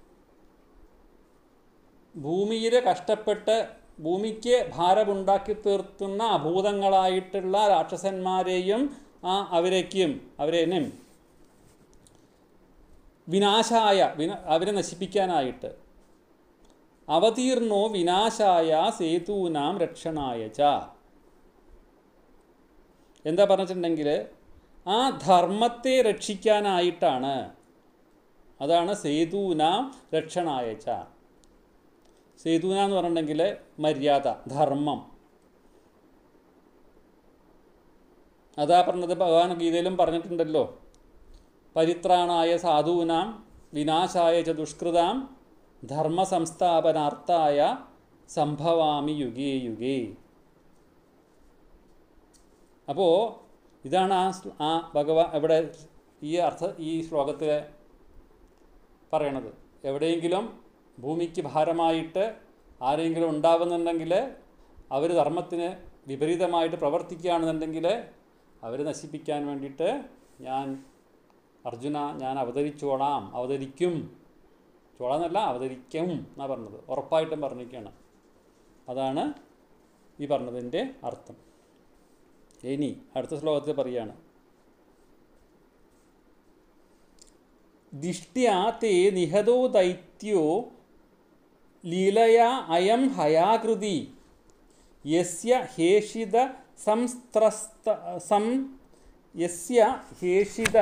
C: ഭൂമിയിൽ കഷ്ടപ്പെട്ട് ഭൂമിക്ക് ഭാരമുണ്ടാക്കി തീർത്തുന്ന അഭൂതങ്ങളായിട്ടുള്ള രാക്ഷസന്മാരെയും ആ അവരേക്കും അവരേനും വിനാശായ വിന അവരെ നശിപ്പിക്കാനായിട്ട് അവതീർണോ വിനാശായ സേതൂനാം രക്ഷണായ ച എന്താ പറഞ്ഞിട്ടുണ്ടെങ്കിൽ ആ ധർമ്മത്തെ രക്ഷിക്കാനായിട്ടാണ് അതാണ് സേതൂനാം രക്ഷണായ ച സേതൂന എന്ന് പറഞ്ഞിട്ടുണ്ടെങ്കിൽ മര്യാദ ധർമ്മം അതാ പറഞ്ഞത് ഭഗവാൻ ഗീതയിലും പറഞ്ഞിട്ടുണ്ടല്ലോ പരിത്രാണായ സാധൂനാം വിനാശായ ച ദുഷ്കൃതാം ധർമ്മസംസ്ഥാപനാർത്ഥായ സംഭവാമി യുഗേ യുഗേ അപ്പോൾ ഇതാണ് ആ ശ്ല- ആ ഭഗവാൻ ഇവിടെ ഈ അർത്ഥ ഈ ശ്ലോകത്തിൽ പറയണത് എവിടെയെങ്കിലും ഭൂമിക്ക് ഭാരമായിട്ട് ആരെങ്കിലും ഉണ്ടാവുന്നുണ്ടെങ്കിൽ അവർ ധർമ്മത്തിന് വിപരീതമായിട്ട് പ്രവർത്തിക്കുകയാണെന്നുണ്ടെങ്കിൽ അവരെ നശിപ്പിക്കാൻ വേണ്ടിയിട്ട് ഞാൻ അർജുന ഞാൻ അവതരിച്ചോളാം അവതരിക്കും ചോളാന്നല്ല അവതരിക്കും എന്നാണ് പറഞ്ഞത് ഉറപ്പായിട്ടും പറഞ്ഞിരിക്കുകയാണ് അതാണ് ഈ പറഞ്ഞതിൻ്റെ അർത്ഥം ഇനി അടുത്ത ശ്ലോകത്തിൽ പറയാണ് ദിഷ്ട്യാ തേ നിഹതോ ദൈത്യോ ലീലയാ അയം ഹയാകൃതി യസ്യ ഹേഷിത സംസ്ത്രസ്ത സം യസ്യ ഹേഷിത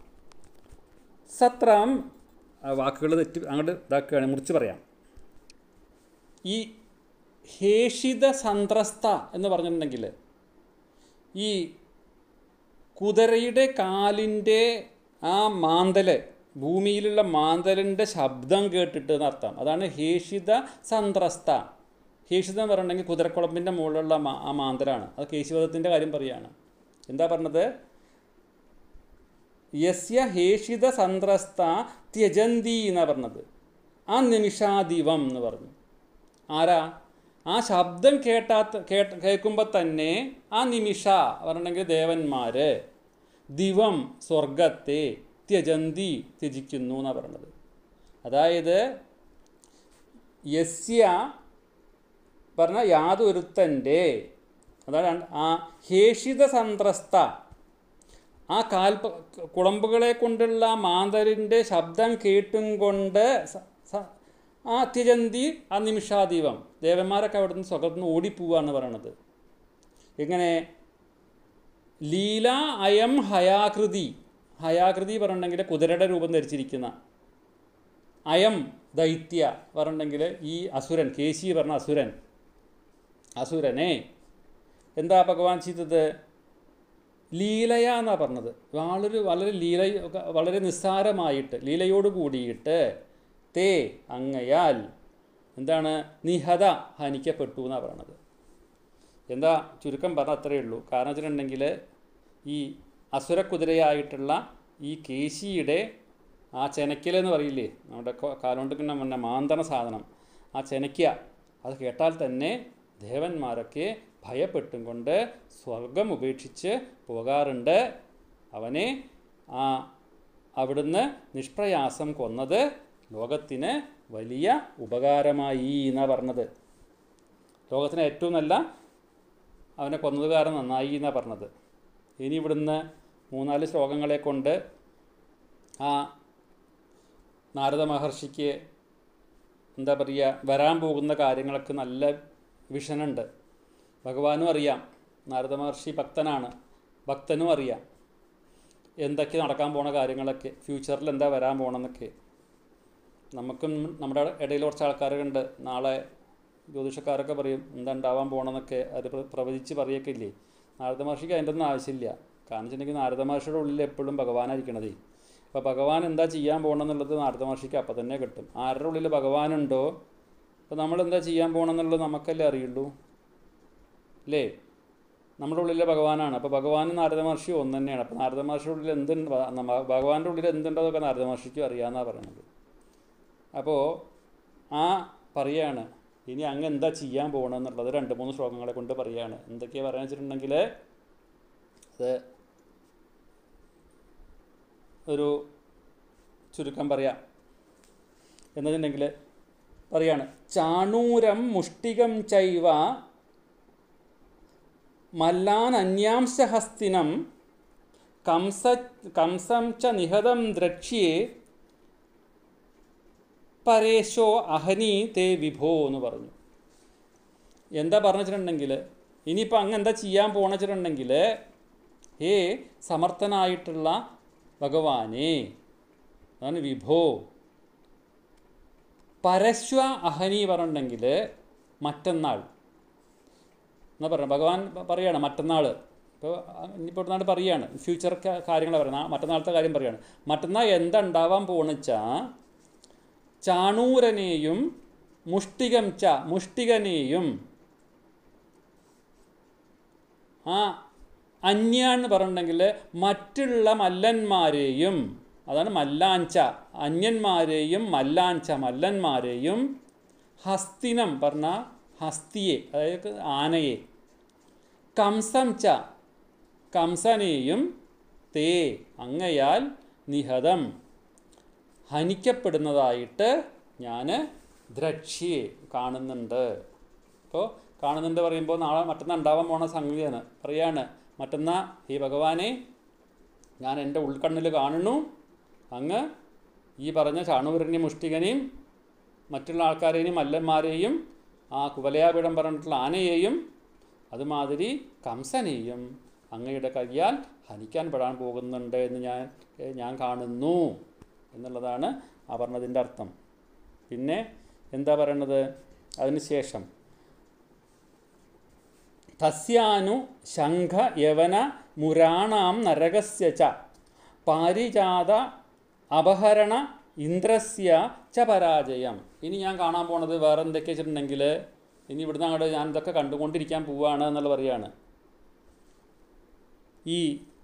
C: സത്രം വാക്കുകൾ തെറ്റ് അങ്ങോട്ട് ഇതാക്കുകയാണ് മുറിച്ച് പറയാം ഈ ഹേഷിത സന്ത്രസ്ത എന്ന് പറഞ്ഞിട്ടുണ്ടെങ്കിൽ ഈ കുതിരയുടെ കാലിൻ്റെ ആ മാന്തല് ഭൂമിയിലുള്ള മാന്തലിൻ്റെ ശബ്ദം കേട്ടിട്ട് എന്നർത്ഥം അതാണ് ഹേഷിത സന്ത്രസ്ത ഹേഷിതം എന്ന് പറഞ്ഞിട്ടുണ്ടെങ്കിൽ കുതിരക്കുളമ്പിൻ്റെ മുകളിലുള്ള മാ- ആ മാന്തലാണ് അത് കേശിവധത്തിൻ്റെ കാര്യം പറയുകയാണ് എന്താ പറഞ്ഞത് യസ്യ ഹേഷിത സന്ത്രസ്ത ത്യജന്തി എന്നാണ് പറഞ്ഞത് ആ നിമിഷാദിവം എന്ന് പറഞ്ഞു ആരാ ആ ശബ്ദം കേട്ടാത്ത കേട്ട് കേൾക്കുമ്പോൾ തന്നെ ആ നിമിഷ പറഞ്ഞിട്ടുണ്ടെങ്കിൽ ദേവന്മാർ ദിവം സ്വർഗത്തെ ത്യജന്തി ത്യജിക്കുന്നു എന്നാണ് പറഞ്ഞത് അതായത് യസ്യ പറഞ്ഞ യാതൊരുത്തൻ്റെ അതാണ് ആ ഹേഷിത സന്ത്രസ്ത ആ കാൽ കുളമ്പുകളെ കൊണ്ടുള്ള മാന്തലിൻ്റെ ശബ്ദം കേട്ടും കൊണ്ട് സ- സ- ആ അത്യജന്തി ആ നിമിഷാദീപം ദേവന്മാരൊക്കെ അവിടെ നിന്ന് സ്വകർന്ന് ഓടിപ്പോവാന്ന് പറയണത് എങ്ങനെ ലീല അയം ഹയാകൃതി ഹയാകൃതി പറഞ്ഞിട്ടുണ്ടെങ്കിൽ കുതിരയുടെ രൂപം ധരിച്ചിരിക്കുന്ന അയം ദൈത്യ പറഞ്ഞിട്ടുണ്ടെങ്കിൽ ഈ അസുരൻ കേശി പറഞ്ഞ അസുരൻ അസുരനെ എന്താ ഭഗവാൻ ചെയ്തത് ലീലയ എന്നാണ് പറഞ്ഞത് വളരെ വളരെ ലീല വളരെ നിസ്സാരമായിട്ട് ലീലയോട് കൂടിയിട്ട് തേ അങ്ങയാൽ എന്താണ് നിഹത ഹനിക്കപ്പെട്ടു എന്നാണ് പറയണത് എന്താ ചുരുക്കം പറഞ്ഞാൽ അത്രയേ ഉള്ളൂ കാരണം വെച്ചിട്ടുണ്ടെങ്കിൽ ഈ അസുരക്കുതിരയായിട്ടുള്ള ഈ കേശിയുടെ ആ ചെനക്കലെന്ന് പറയില്ലേ നമ്മുടെ കൊ- കാലുകൊണ്ടിരിക്കുന്ന മുന്നേ മാന്തണ സാധനം ആ ചെനയ്ക്ക അത് കേട്ടാൽ തന്നെ ദേവന്മാരൊക്കെ ഭയപ്പെട്ടും കൊണ്ട് സ്വർഗം ഉപേക്ഷിച്ച് പോകാറുണ്ട് അവനെ ആ അവിടുന്ന് നിഷ്പ്രയാസം കൊന്നത് ലോകത്തിന് വലിയ ഉപകാരമായി എന്നാണ് പറഞ്ഞത് ലോകത്തിന് ഏറ്റവും നല്ല അവനെ കൊന്നത് കാരണം നന്നായി എന്നാണ് പറഞ്ഞത് ഇനി ഇവിടുന്ന് മൂന്നാല് ശ്ലോകങ്ങളെ കൊണ്ട് ആ നാരദ മഹർഷിക്ക് എന്താ പറയുക വരാൻ പോകുന്ന കാര്യങ്ങളൊക്കെ നല്ല വിഷനുണ്ട് ഭഗവാനും അറിയാം നാരദ മഹർഷി ഭക്തനാണ് ഭക്തനും അറിയാം എന്തൊക്കെ നടക്കാൻ പോണ കാര്യങ്ങളൊക്കെ ഫ്യൂച്ചറിൽ എന്താ വരാൻ പോകണമെന്നൊക്കെ നമുക്കും നമ്മുടെ ഇടയിൽ കുറച്ച് ആൾക്കാരൊക്കെ ഉണ്ട് നാളെ ജ്യോതിഷക്കാരൊക്കെ പറയും എന്താ ഉണ്ടാവാൻ പോകണമെന്നൊക്കെ അത് പ്ര- പ്രവചിച്ച് പറയൊക്കെ ഇല്ലേ നാരദ മഹർഷിക്ക് അതിൻ്റെ ഒന്നും ആവശ്യമില്ല കാരണം വെച്ചിട്ടുണ്ടെങ്കിൽ നാരദ മഹർഷിയുടെ ഉള്ളിൽ എപ്പോഴും ഭഗവാനായിരിക്കണതേ അപ്പോൾ ഭഗവാൻ എന്താ ചെയ്യാൻ പോകണമെന്നുള്ളത് നാരദ മഹർഷിക്ക് അപ്പം തന്നെ കിട്ടും ആരുടെ ഉള്ളിൽ ഭഗവാനുണ്ടോ അപ്പോൾ നമ്മൾ എന്താ ചെയ്യാൻ പോകണമെന്നുള്ളത് നമുക്കല്ലേ അറിയുള്ളൂ അല്ലേ നമ്മുടെ ഉള്ളിലെ ഭഗവാനാണ് അപ്പോൾ ഭഗവാനും നാരദ മഹർഷി ഒന്ന് തന്നെയാണ് അപ്പോൾ നാരദ മഹർഷിയുടെ ഉള്ളിൽ എന്തുണ്ട് ഭഗവാന്റെ ഉള്ളിൽ എന്തുണ്ടോ എന്നൊക്കെ നാരദ മഹർഷിക്കും അറിയാമെന്നാണ് പറയുന്നത് അപ്പോൾ ആ പറയാണ് ഇനി അങ്ങ് എന്താ ചെയ്യാൻ പോകണമെന്നുള്ളത് രണ്ട് മൂന്ന് ശ്ലോകങ്ങളെ കൊണ്ട് പറയാണ് എന്തൊക്കെയാണ് പറയാന്ന് വെച്ചിട്ടുണ്ടെങ്കിൽ അത് ഒരു ചുരുക്കം പറയാം എന്നതുണ്ടെങ്കിൽ പറയാണ് ചാണൂരം മുഷ്ടികം ചൈവ മല്ലാൻ അന്യാംശഹസ്തിനം കംസ കംസം ച നിഹതം ദ്രക്ഷ്യേ പരേശോ അഹനി തേ വിഭോ എന്ന് പറഞ്ഞു എന്താ പറഞ്ഞിട്ടുണ്ടെങ്കിൽ ഇനിയിപ്പോൾ അങ്ങ് എന്താ ചെയ്യാൻ പോണച്ചിട്ടുണ്ടെങ്കിൽ ഹേ സമർത്ഥനായിട്ടുള്ള ഭഗവാനെ അതാണ് വിഭോ പരശ്വ അഹനി പറഞ്ഞിട്ടുണ്ടെങ്കിൽ മറ്റന്നാൾ എന്നാ പറയുക ഭഗവാൻ പറയാണ് മറ്റന്നാൾ ഇപ്പോൾ ഇനിയിപ്പോൾ ഇവിടുന്നാട് പറയുകയാണ് ഫ്യൂച്ചർ കാര്യങ്ങൾ പറയുന്നത് മറ്റന്നാളത്തെ കാര്യം പറയുകയാണ് മറ്റന്നാൾ എന്താ ഉണ്ടാവാൻ പോണെച്ചാൽ ചാണൂരനെയും മുഷ്ടികം ച മുഷ്ടികനെയും ആ അന്യ എന്ന് പറഞ്ഞിട്ടുണ്ടെങ്കിൽ മറ്റുള്ള മല്ലന്മാരെയും അതാണ് മല്ലാഞ്ച അന്യന്മാരെയും മല്ലാഞ്ച മല്ലന്മാരെയും ഹസ്തിനം പറഞ്ഞ ഹസ്തിയെ അതായത് ആനയെ കംസം ച കംസനെയും തേ അങ്ങയാൽ നിഹതം ഹനിക്കപ്പെടുന്നതായിട്ട് ഞാൻ ദ്രക്ഷിയെ കാണുന്നുണ്ട് അപ്പോൾ കാണുന്നുണ്ട് പറയുമ്പോൾ നാളെ മറ്റന്നാൾ ഉണ്ടാവാൻ പോണ സംഗതിയാണ് പറയാണ് മറ്റന്നാൾ ഈ ഭഗവാനെ ഞാൻ എൻ്റെ ഉൾക്കണ്ണിൽ കാണുന്നു അങ്ങ് ഈ പറഞ്ഞ ചാണൂരനെയും മുഷ്ടികനെയും മറ്റുള്ള ആൾക്കാരെയും മല്ലന്മാരെയും ആ കുവലയാപീഠം പറഞ്ഞിട്ടുള്ള ആനയെയും അതുമാതിരി കംസനെയും അങ്ങയുടെ കയ്യാൽ ഹനിക്കാൻ പെടാൻ പോകുന്നുണ്ട് എന്ന് ഞാൻ ഏ, ഞാൻ കാണുന്നു എന്നുള്ളതാണ് ആ പറഞ്ഞതിൻ്റെ അർത്ഥം പിന്നെ എന്താ പറയണത് അതിനുശേഷം തസ്യാനു ശംഖ യവന മുരാണാം നരകസ്യ ച പാരിജാത അപഹരണ ഇന്ദ്രസ്യ ച പരാജയം ഇനി ഞാൻ കാണാൻ പോണത് വേറെ എന്തൊക്കെ വെച്ചിട്ടുണ്ടെങ്കിൽ ഇനി ഇവിടുന്ന് അങ്ങോട്ട് ഞാൻ ഇതൊക്കെ കണ്ടുകൊണ്ടിരിക്കാൻ പോവുകയാണ് എന്നുള്ള പറയാണ് ഈ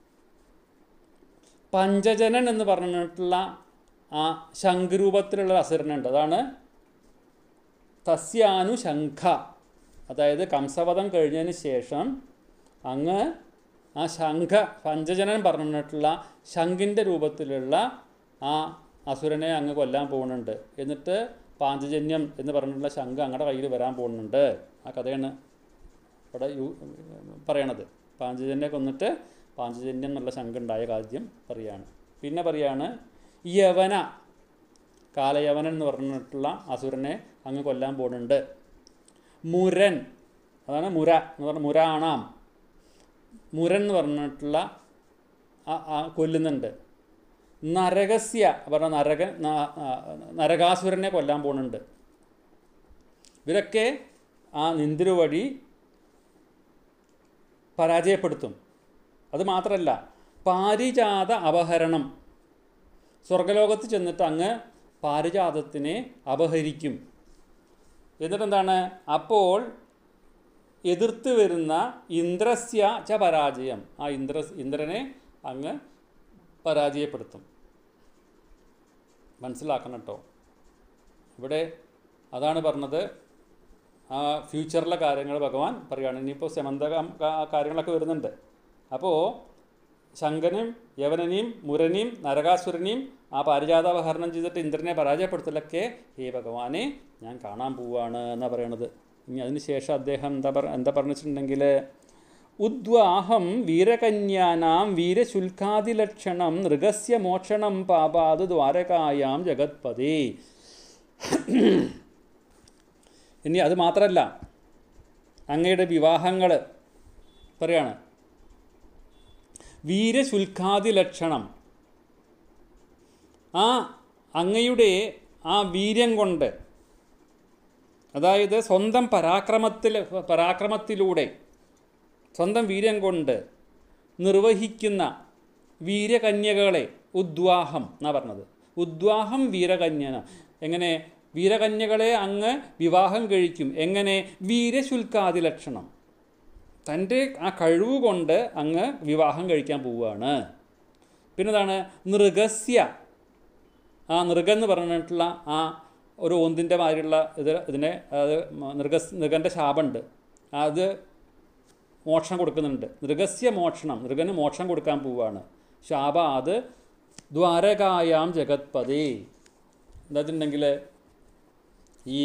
C: പഞ്ചജനൻ എന്ന് പറഞ്ഞിട്ടുള്ള ആ ശംഖരൂപത്തിലുള്ള ഒരു അസുരനുണ്ട് അതാണ് തസ്യാനു ശംഖ അതായത് കംസവധം കഴിഞ്ഞതിന് ശേഷം അങ്ങ് ആ ശംഖ പഞ്ചജനൻ പറഞ്ഞിട്ടുള്ള ശംഖിൻ്റെ രൂപത്തിലുള്ള ആ അസുരനെ അങ്ങ് കൊല്ലാൻ പോകുന്നുണ്ട് എന്നിട്ട് പാഞ്ചജന്യം എന്ന് പറഞ്ഞിട്ടുള്ള ശംഖ് അങ്ങയുടെ കയ്യിൽ വരാൻ പോകുന്നുണ്ട് ആ കഥയാണ് ഇവിടെ യു പറയണത് പാഞ്ചജന്യെ കൊന്നിട്ട് പാഞ്ചജന്യം എന്നുള്ള ശംഖുണ്ടായ കാര്യം പറയാണ് പിന്നെ പറയാണ് യവന കാലയവനൻ എന്ന് പറഞ്ഞിട്ടുള്ള അസുരനെ അങ്ങ് കൊല്ലാൻ പോകുന്നുണ്ട് മുരൻ അതാണ് മുര എന്ന് പറഞ്ഞ മുരാണാം മുരൻ എന്ന് പറഞ്ഞിട്ടുള്ള ആ- ആ കൊല്ലുന്നുണ്ട് നരകസ്യ പറഞ്ഞ നരക ന- ആ, നരകാസുരനെ കൊല്ലാൻ പോകുന്നുണ്ട് ഇവരൊക്കെ ആ നിന്തിരു വഴി പരാജയപ്പെടുത്തും അത് മാത്രമല്ല പാരിജാത അപഹരണം സ്വർഗലോകത്ത് ചെന്നിട്ട് അങ്ങ് പാരിജാതത്തിനെ അപഹരിക്കും എന്നിട്ട് എന്താണ് അപ്പോൾ എതിർത്ത് വരുന്ന ഇന്ദ്രസ്യ ച പരാജയം ആ ഇന്ദ്ര ഇന്ദ്രനെ അങ്ങ് പരാജയപ്പെടുത്തും മനസ്സിലാക്കണം കേട്ടോ ഇവിടെ അതാണ് പറഞ്ഞത് ആ ഫ്യൂച്ചറിലെ കാര്യങ്ങൾ ഭഗവാൻ പറയുകയാണ് ഇനിയിപ്പോൾ സെമന്ത കാര്യങ്ങളൊക്കെ വരുന്നുണ്ട് അപ്പോൾ ശങ്കനും യവനനെയും മുരനെയും നരകാസുരനെയും ആ പാരിജാതാപഹരണം ചെയ്തിട്ട് ഇന്ദ്രനെ പരാജയപ്പെടുത്തലൊക്കെ ഹേ ഭഗവാനെ ഞാൻ കാണാൻ പോവാണ് എന്നാണ് പറയണത് ഇനി അതിന് ശേഷം അദ്ദേഹം എന്താ പറ എന്താ പറഞ്ഞിട്ടുണ്ടെങ്കിൽ ഉദ്വാഹം വീരകന്യാനാം വീരശുൽക്കാതിലക്ഷണം മൃഗസ്യ മോക്ഷണം പാപാത് ദ്വാരകായാം ജഗത്പതി ഇനി അത് മാത്രമല്ല അങ്ങയുടെ വിവാഹങ്ങൾ പറയാണ് വീരശുൽക്കാതി ലക്ഷണം ആ അങ്ങയുടെ ആ വീര്യം കൊണ്ട് അതായത് സ്വന്തം പരാക്രമത്തിൽ പരാക്രമത്തിലൂടെ സ്വന്തം വീര്യം കൊണ്ട് നിർവഹിക്കുന്ന വീരകന്യകളെ ഉദ്വാഹം എന്നാ പറഞ്ഞത് ഉദ്വാഹം വീരകന്യന എങ്ങനെ വീരകന്യകളെ അങ്ങ് വിവാഹം കഴിക്കും എങ്ങനെ വീരശുൽക്കാതി ലക്ഷണം തൻ്റെ ആ കഴിവ് കൊണ്ട് അങ്ങ് വിവാഹം കഴിക്കാൻ പോവുകയാണ് പിന്നെ എന്താണ് നൃഗസ്യ ആ നൃഗം എന്ന് പറഞ്ഞിട്ടുള്ള ആ ഒരു ഓന്തിൻ്റെ മാതിരിയുള്ള ഇത് ഇതിനെ അത് മൃഗ മൃഗൻ്റെ ശാപമുണ്ട് അത് മോക്ഷണം കൊടുക്കുന്നുണ്ട് മൃഗസ്യ മോക്ഷണം മൃഗന് മോക്ഷം കൊടുക്കാൻ പോവുകയാണ് ശാപ അത് ദ്വാരകായാം ജഗത്പതി എന്താ വെച്ചിട്ടുണ്ടെങ്കിൽ ഈ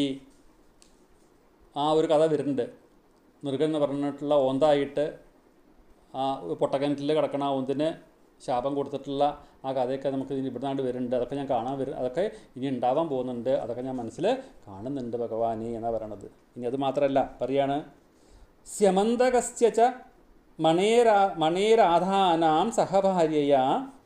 C: ആ ഒരു കഥ വരുന്നുണ്ട് മൃഗൻ എന്ന് പറഞ്ഞിട്ടുള്ള ഓന്തായിട്ട് ആ പൊട്ടക്കിണറ്റിൽ കിടക്കണ ആ ഓന്തിന് ശാപം കൊടുത്തിട്ടുള്ള ആ കഥയൊക്കെ നമുക്ക് ഇനി ഇവിടുന്നാണ്ട് വരുന്നുണ്ട് അതൊക്കെ ഞാൻ കാണാൻ വരും അതൊക്കെ ഇനി ഉണ്ടാവാൻ പോകുന്നുണ്ട് അതൊക്കെ ഞാൻ മനസ്സിൽ കാണുന്നുണ്ട് ഭഗവാനി എന്നാണ് പറയണത് ഇനി അത് മാത്രമല്ല പറയാണ് സ്യമന്തകസ്യ ച മണേരാ മണേരാധാനാം സഹഭാര്യയാ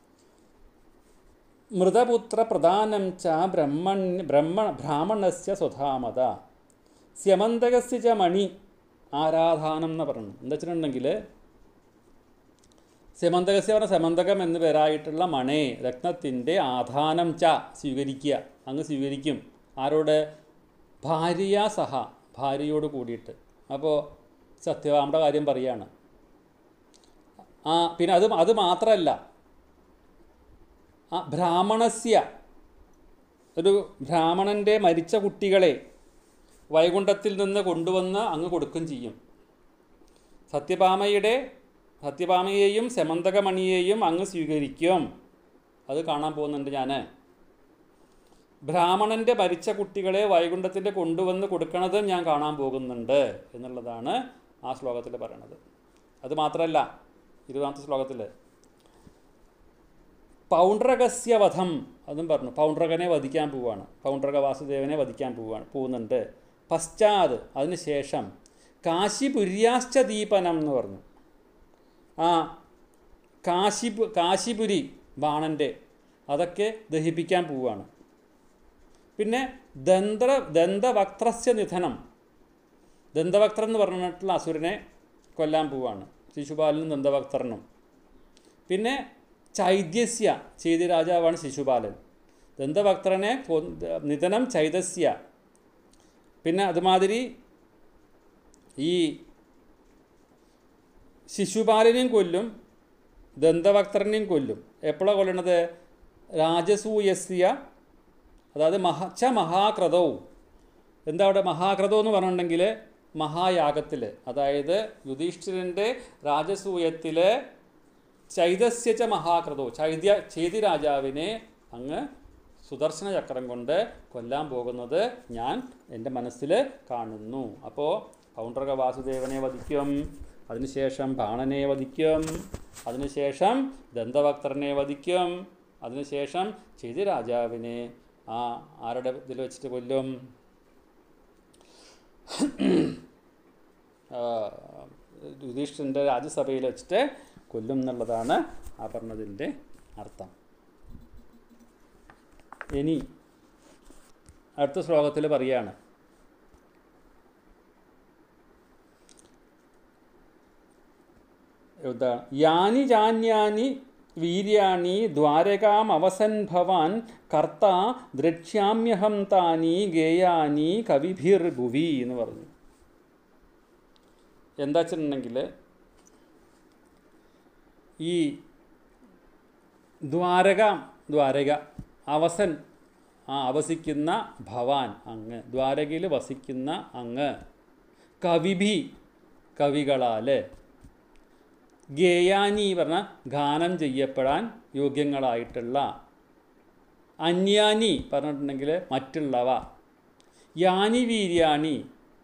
C: മൃതപുത്ര പ്രധാനം ച ബ്രഹ്മൺ ബ്രഹ്മ ബ്രാഹ്മണസ്യ സ്വധാമത സ്യമന്തകസ്യ ച മണി ആരാധാനം എന്ന് പറഞ്ഞു എന്താ വെച്ചിട്ടുണ്ടെങ്കിൽ സെമന്തകസ്യ പറഞ്ഞ സെമന്തകം എന്ന് പേരായിട്ടുള്ള മണേ രത്നത്തിൻ്റെ ആധാനം ച സ്വീകരിക്കുക അങ്ങ് സ്വീകരിക്കും ആരോട് ഭാര്യ സഹ ഭാര്യയോട് കൂടിയിട്ട് അപ്പോൾ സത്യഭാമയുടെ കാര്യം പറയാണ് ആ പിന്നെ അത് അത് മാത്രമല്ല ആ ബ്രാഹ്മണസ്യ ഒരു ബ്രാഹ്മണൻ്റെ മരിച്ച കുട്ടികളെ വൈകുണ്ഠത്തിൽ നിന്ന് കൊണ്ടുവന്ന് അങ്ങ് കൊടുക്കും ചെയ്യും സത്യഭാമയുടെ സത്യഭാമയെയും സെമന്തകമണിയെയും അങ്ങ് സ്വീകരിക്കും അത് കാണാൻ പോകുന്നുണ്ട് ഞാൻ ബ്രാഹ്മണൻ്റെ മരിച്ച കുട്ടികളെ വൈകുണ്ഠത്തിൻ്റെ കൊണ്ടുവന്ന് കൊടുക്കണത് ഞാൻ കാണാൻ പോകുന്നുണ്ട് എന്നുള്ളതാണ് ആ ശ്ലോകത്തിൽ പറയണത് അത് മാത്രമല്ല ഇരുപതാമത്തെ ശ്ലോകത്തിൽ പൗണ്ഡ്രകസ്യ വധം അതും പറഞ്ഞു പൗണ്ഡ്രകനെ വധിക്കാൻ പോവുകയാണ് പൗണ്ഡ്രക വാസുദേവനെ വധിക്കാൻ പോവുകയാണ് പോകുന്നുണ്ട് പശ്ചാത് അതിനുശേഷം കാശിപുര്യാശ്ച ദീപനം എന്ന് പറഞ്ഞു ആ കാശിപു കാശിപുരി ബാണൻ്റെ അതൊക്കെ ദഹിപ്പിക്കാൻ പോവുകയാണ് പിന്നെ ദന്ത്ര ദന്തവക്ത്രസ്യ നിധനം ദന്തവക്ത്രൻ എന്ന് പറഞ്ഞിട്ടുള്ള അസുരനെ കൊല്ലാൻ പോവുകയാണ് ശിശുപാലനും ദന്തവക്ത്രനും പിന്നെ ചൈദ്യസ്യ ചെയ്തി രാജാവാണ് ശിശുപാലൻ ദന്തഭക്തനെ നിധനം ചൈതസ്യ പിന്നെ അതുമാതിരി ഈ ശിശുപാലനെയും കൊല്ലും ദന്തഭക്തരനെയും കൊല്ലും എപ്പോഴാണ് കൊല്ലണത് രാജസൂയസ്യ അതായത് മഹ ച മഹാക്രതവും എന്താ അവിടെ മഹാക്രതം എന്ന് പറഞ്ഞിട്ടുണ്ടെങ്കിൽ മഹായാഗത്തിൽ അതായത് യുധിഷ്ഠിരൻ്റെ രാജസൂയത്തിൽ ചൈതസ്യച്ച മഹാക്രതോ ചൈത്യ ചേതി രാജാവിനെ അങ്ങ് സുദർശന ചക്രം കൊണ്ട് കൊല്ലാൻ പോകുന്നത് ഞാൻ എൻ്റെ മനസ്സിൽ കാണുന്നു അപ്പോൾ പൗണ്ഡ്രക വാസുദേവനെ വധിക്കും അതിനുശേഷം ബാണനെ വധിക്കും അതിനുശേഷം ദന്തഭക്തരനെ വധിക്കും അതിനുശേഷം ചേതി രാജാവിനെ ആ ആരുടെ ഇതിൽ വെച്ചിട്ട് കൊല്ലും യുധിഷ്ഠിരൻ്റെ രാജ്യസഭയിൽ വെച്ചിട്ട് കൊല്ലും എന്നുള്ളതാണ് ആ പറഞ്ഞതിൻ്റെ അർത്ഥം ഇനി അടുത്ത ശ്ലോകത്തിൽ പറയാണ് എന്താ യാനി ജാന്യാനി വീര്യാണി ദ്വാരകാം അവസൻ ഭവാൻ കർത്ത ദ്രക്ഷ്യാമ്യഹം താനി ഗേയാനി കവിഭിർ ഭുവി എന്ന് പറഞ്ഞു എന്താ വെച്ചിട്ടുണ്ടെങ്കിൽ ഈ ദ്വാരക ദ്വാരക അവസൻ ആ അവസിക്കുന്ന ഭവാൻ അങ്ങ് ദ്വാരകയിൽ വസിക്കുന്ന അങ്ങ് കവിഭി കവികളാൽ ഗേയാനി പറഞ്ഞ ഗാനം ചെയ്യപ്പെടാൻ യോഗ്യങ്ങളായിട്ടുള്ള അന്യാനി പറഞ്ഞിട്ടുണ്ടെങ്കിൽ മറ്റുള്ളവ യാനി വീര്യാണി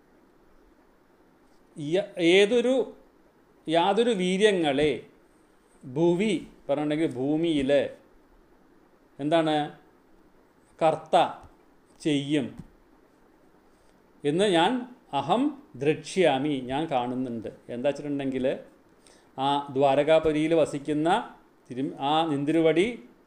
C: ഏതൊരു യാതൊരു വീര്യങ്ങളെ ഭുവി പറഞ്ഞിട്ടുണ്ടെങ്കിൽ ഭൂമിയിൽ എന്താണ് കർത്ത ചെയ്യും എന്ന് ഞാൻ അഹം ദ്രക്ഷ്യാമി ഞാൻ കാണുന്നുണ്ട് എന്താ വെച്ചിട്ടുണ്ടെങ്കിൽ ആ ദ്വാരകാപുരിയിൽ വസിക്കുന്ന തിരു ആ നിന്തിരുവടി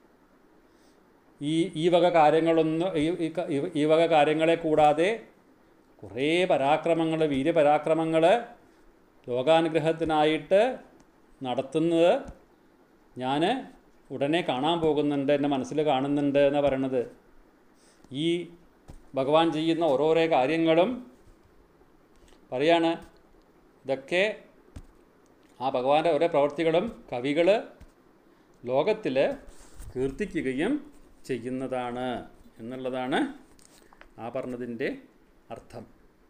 C: ഈ ഈ വക കാര്യങ്ങളൊന്നും ഈ ഈ വക കാര്യങ്ങളെ കൂടാതെ കുറേ പരാക്രമങ്ങൾ വീര്യപരാക്രമങ്ങൾ ലോകാനുഗ്രഹത്തിനായിട്ട് നടത്തുന്നത് ഞാൻ ഉടനെ കാണാൻ പോകുന്നുണ്ട് എൻ്റെ മനസ്സിൽ കാണുന്നുണ്ട് എന്നാണ് പറയണത് ഈ ഭഗവാൻ ചെയ്യുന്ന ഓരോരോ കാര്യങ്ങളും പറയാണ് ഇതൊക്കെ ആ ഭഗവാന്റെ ഓരോ പ്രവൃത്തികളും കവികൾ ലോകത്തിൽ കീർത്തിക്കുകയും ചെയ്യുന്നതാണ് എന്നുള്ളതാണ് ആ പറഞ്ഞതിൻ്റെ അർത്ഥം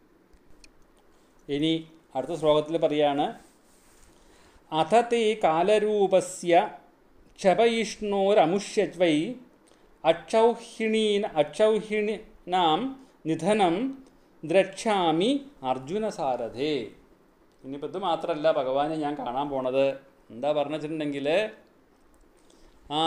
C: ഇനി അടുത്ത ശ്ലോകത്തിൽ പറയാണ് അഥ തേ കാലരൂപസ്യ ക്ഷപയിഷ്ണോരമുഷ്യത്വൈ അക്ഷൗഹിണീൻ അക്ഷൗഹിണീനാം നിധനം ദ്രക്ഷ്യാമി അർജുനസാരഥേ ഇനിയിപ്പോൾ ഇത് മാത്രമല്ല ഭഗവാനെ ഞാൻ കാണാൻ പോണത് എന്താ പറഞ്ഞു വെച്ചിട്ടുണ്ടെങ്കിൽ ആ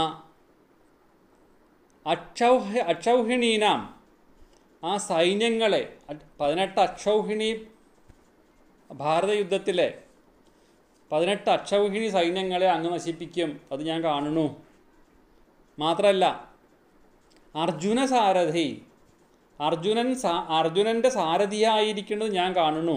C: അക്ഷൗഹ അക്ഷൗഹിണീനാം ആ സൈന്യങ്ങളെ അ- പതിനെട്ട് അക്ഷൗഹിണി ഭാരതയുദ്ധത്തിലെ പതിനെട്ട് അക്ഷൗഹിണി സൈന്യങ്ങളെ അങ്ങ് നശിപ്പിക്കും അത് ഞാൻ കാണുന്നു മാത്രമല്ല അർജുന സാരഥി അർജുനൻ സാ അർജുനൻ്റെ സാരഥിയായിരിക്കുന്നത് ഞാൻ കാണുന്നു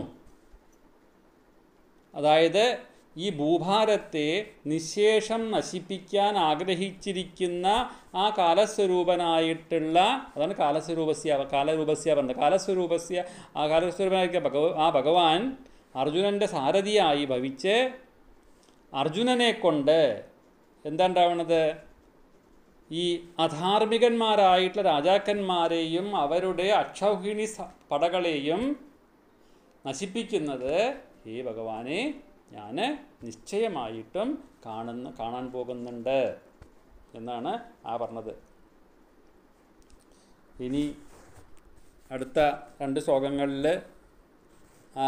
C: അതായത് ഈ ഭൂഭാരത്തെ നിശേഷം നശിപ്പിക്കാൻ ആഗ്രഹിച്ചിരിക്കുന്ന ആ കാലസ്വരൂപനായിട്ടുള്ള അതാണ് കാലസ്വരൂപസ്യ കാലരൂപസ്യ പറഞ്ഞത് കാലസ്വരൂപസ്യ ആ കാലസ്വരൂപനായിരിക്കുന്ന ഭഗവ ആ ഭഗവാൻ അർജുനൻ്റെ സാരഥിയായി ഭവിച്ച് അർജുനനെ കൊണ്ട് എന്താ ഉണ്ടാവണത് ഈ അധാർമികന്മാരായിട്ടുള്ള രാജാക്കന്മാരെയും അവരുടെ അക്ഷൗഹിണി സ- പടകളെയും നശിപ്പിക്കുന്നത് ഹേ ഭഗവാനെ ഞാൻ നിശ്ചയമായിട്ടും കാണുന്ന കാണാൻ പോകുന്നുണ്ട് എന്നാണ് ആ പറഞ്ഞത് ഇനി അടുത്ത രണ്ട് ശ്ലോകങ്ങളിൽ ആ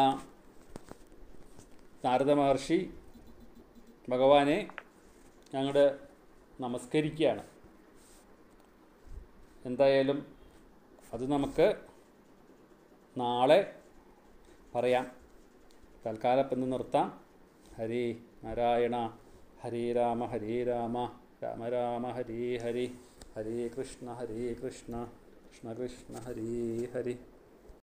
C: നാരദ മഹർഷി ഭഗവാനെ ഞങ്ങളുടെ നമസ്കരിക്കുകയാണ് എന്തായാലും അത് നമുക്ക് നാളെ പറയാം തൽക്കാലം ഇപ്പം ഇന്ന് നിർത്താം ഹരി നാരായണ ഹരേ രാമ ഹരേ രാമ രാമ രാമ ഹരേ ഹരി ഹരേ കൃഷ്ണ ഹരേ കൃഷ്ണ കൃഷ്ണ കൃഷ്ണ ഹരേ ഹരി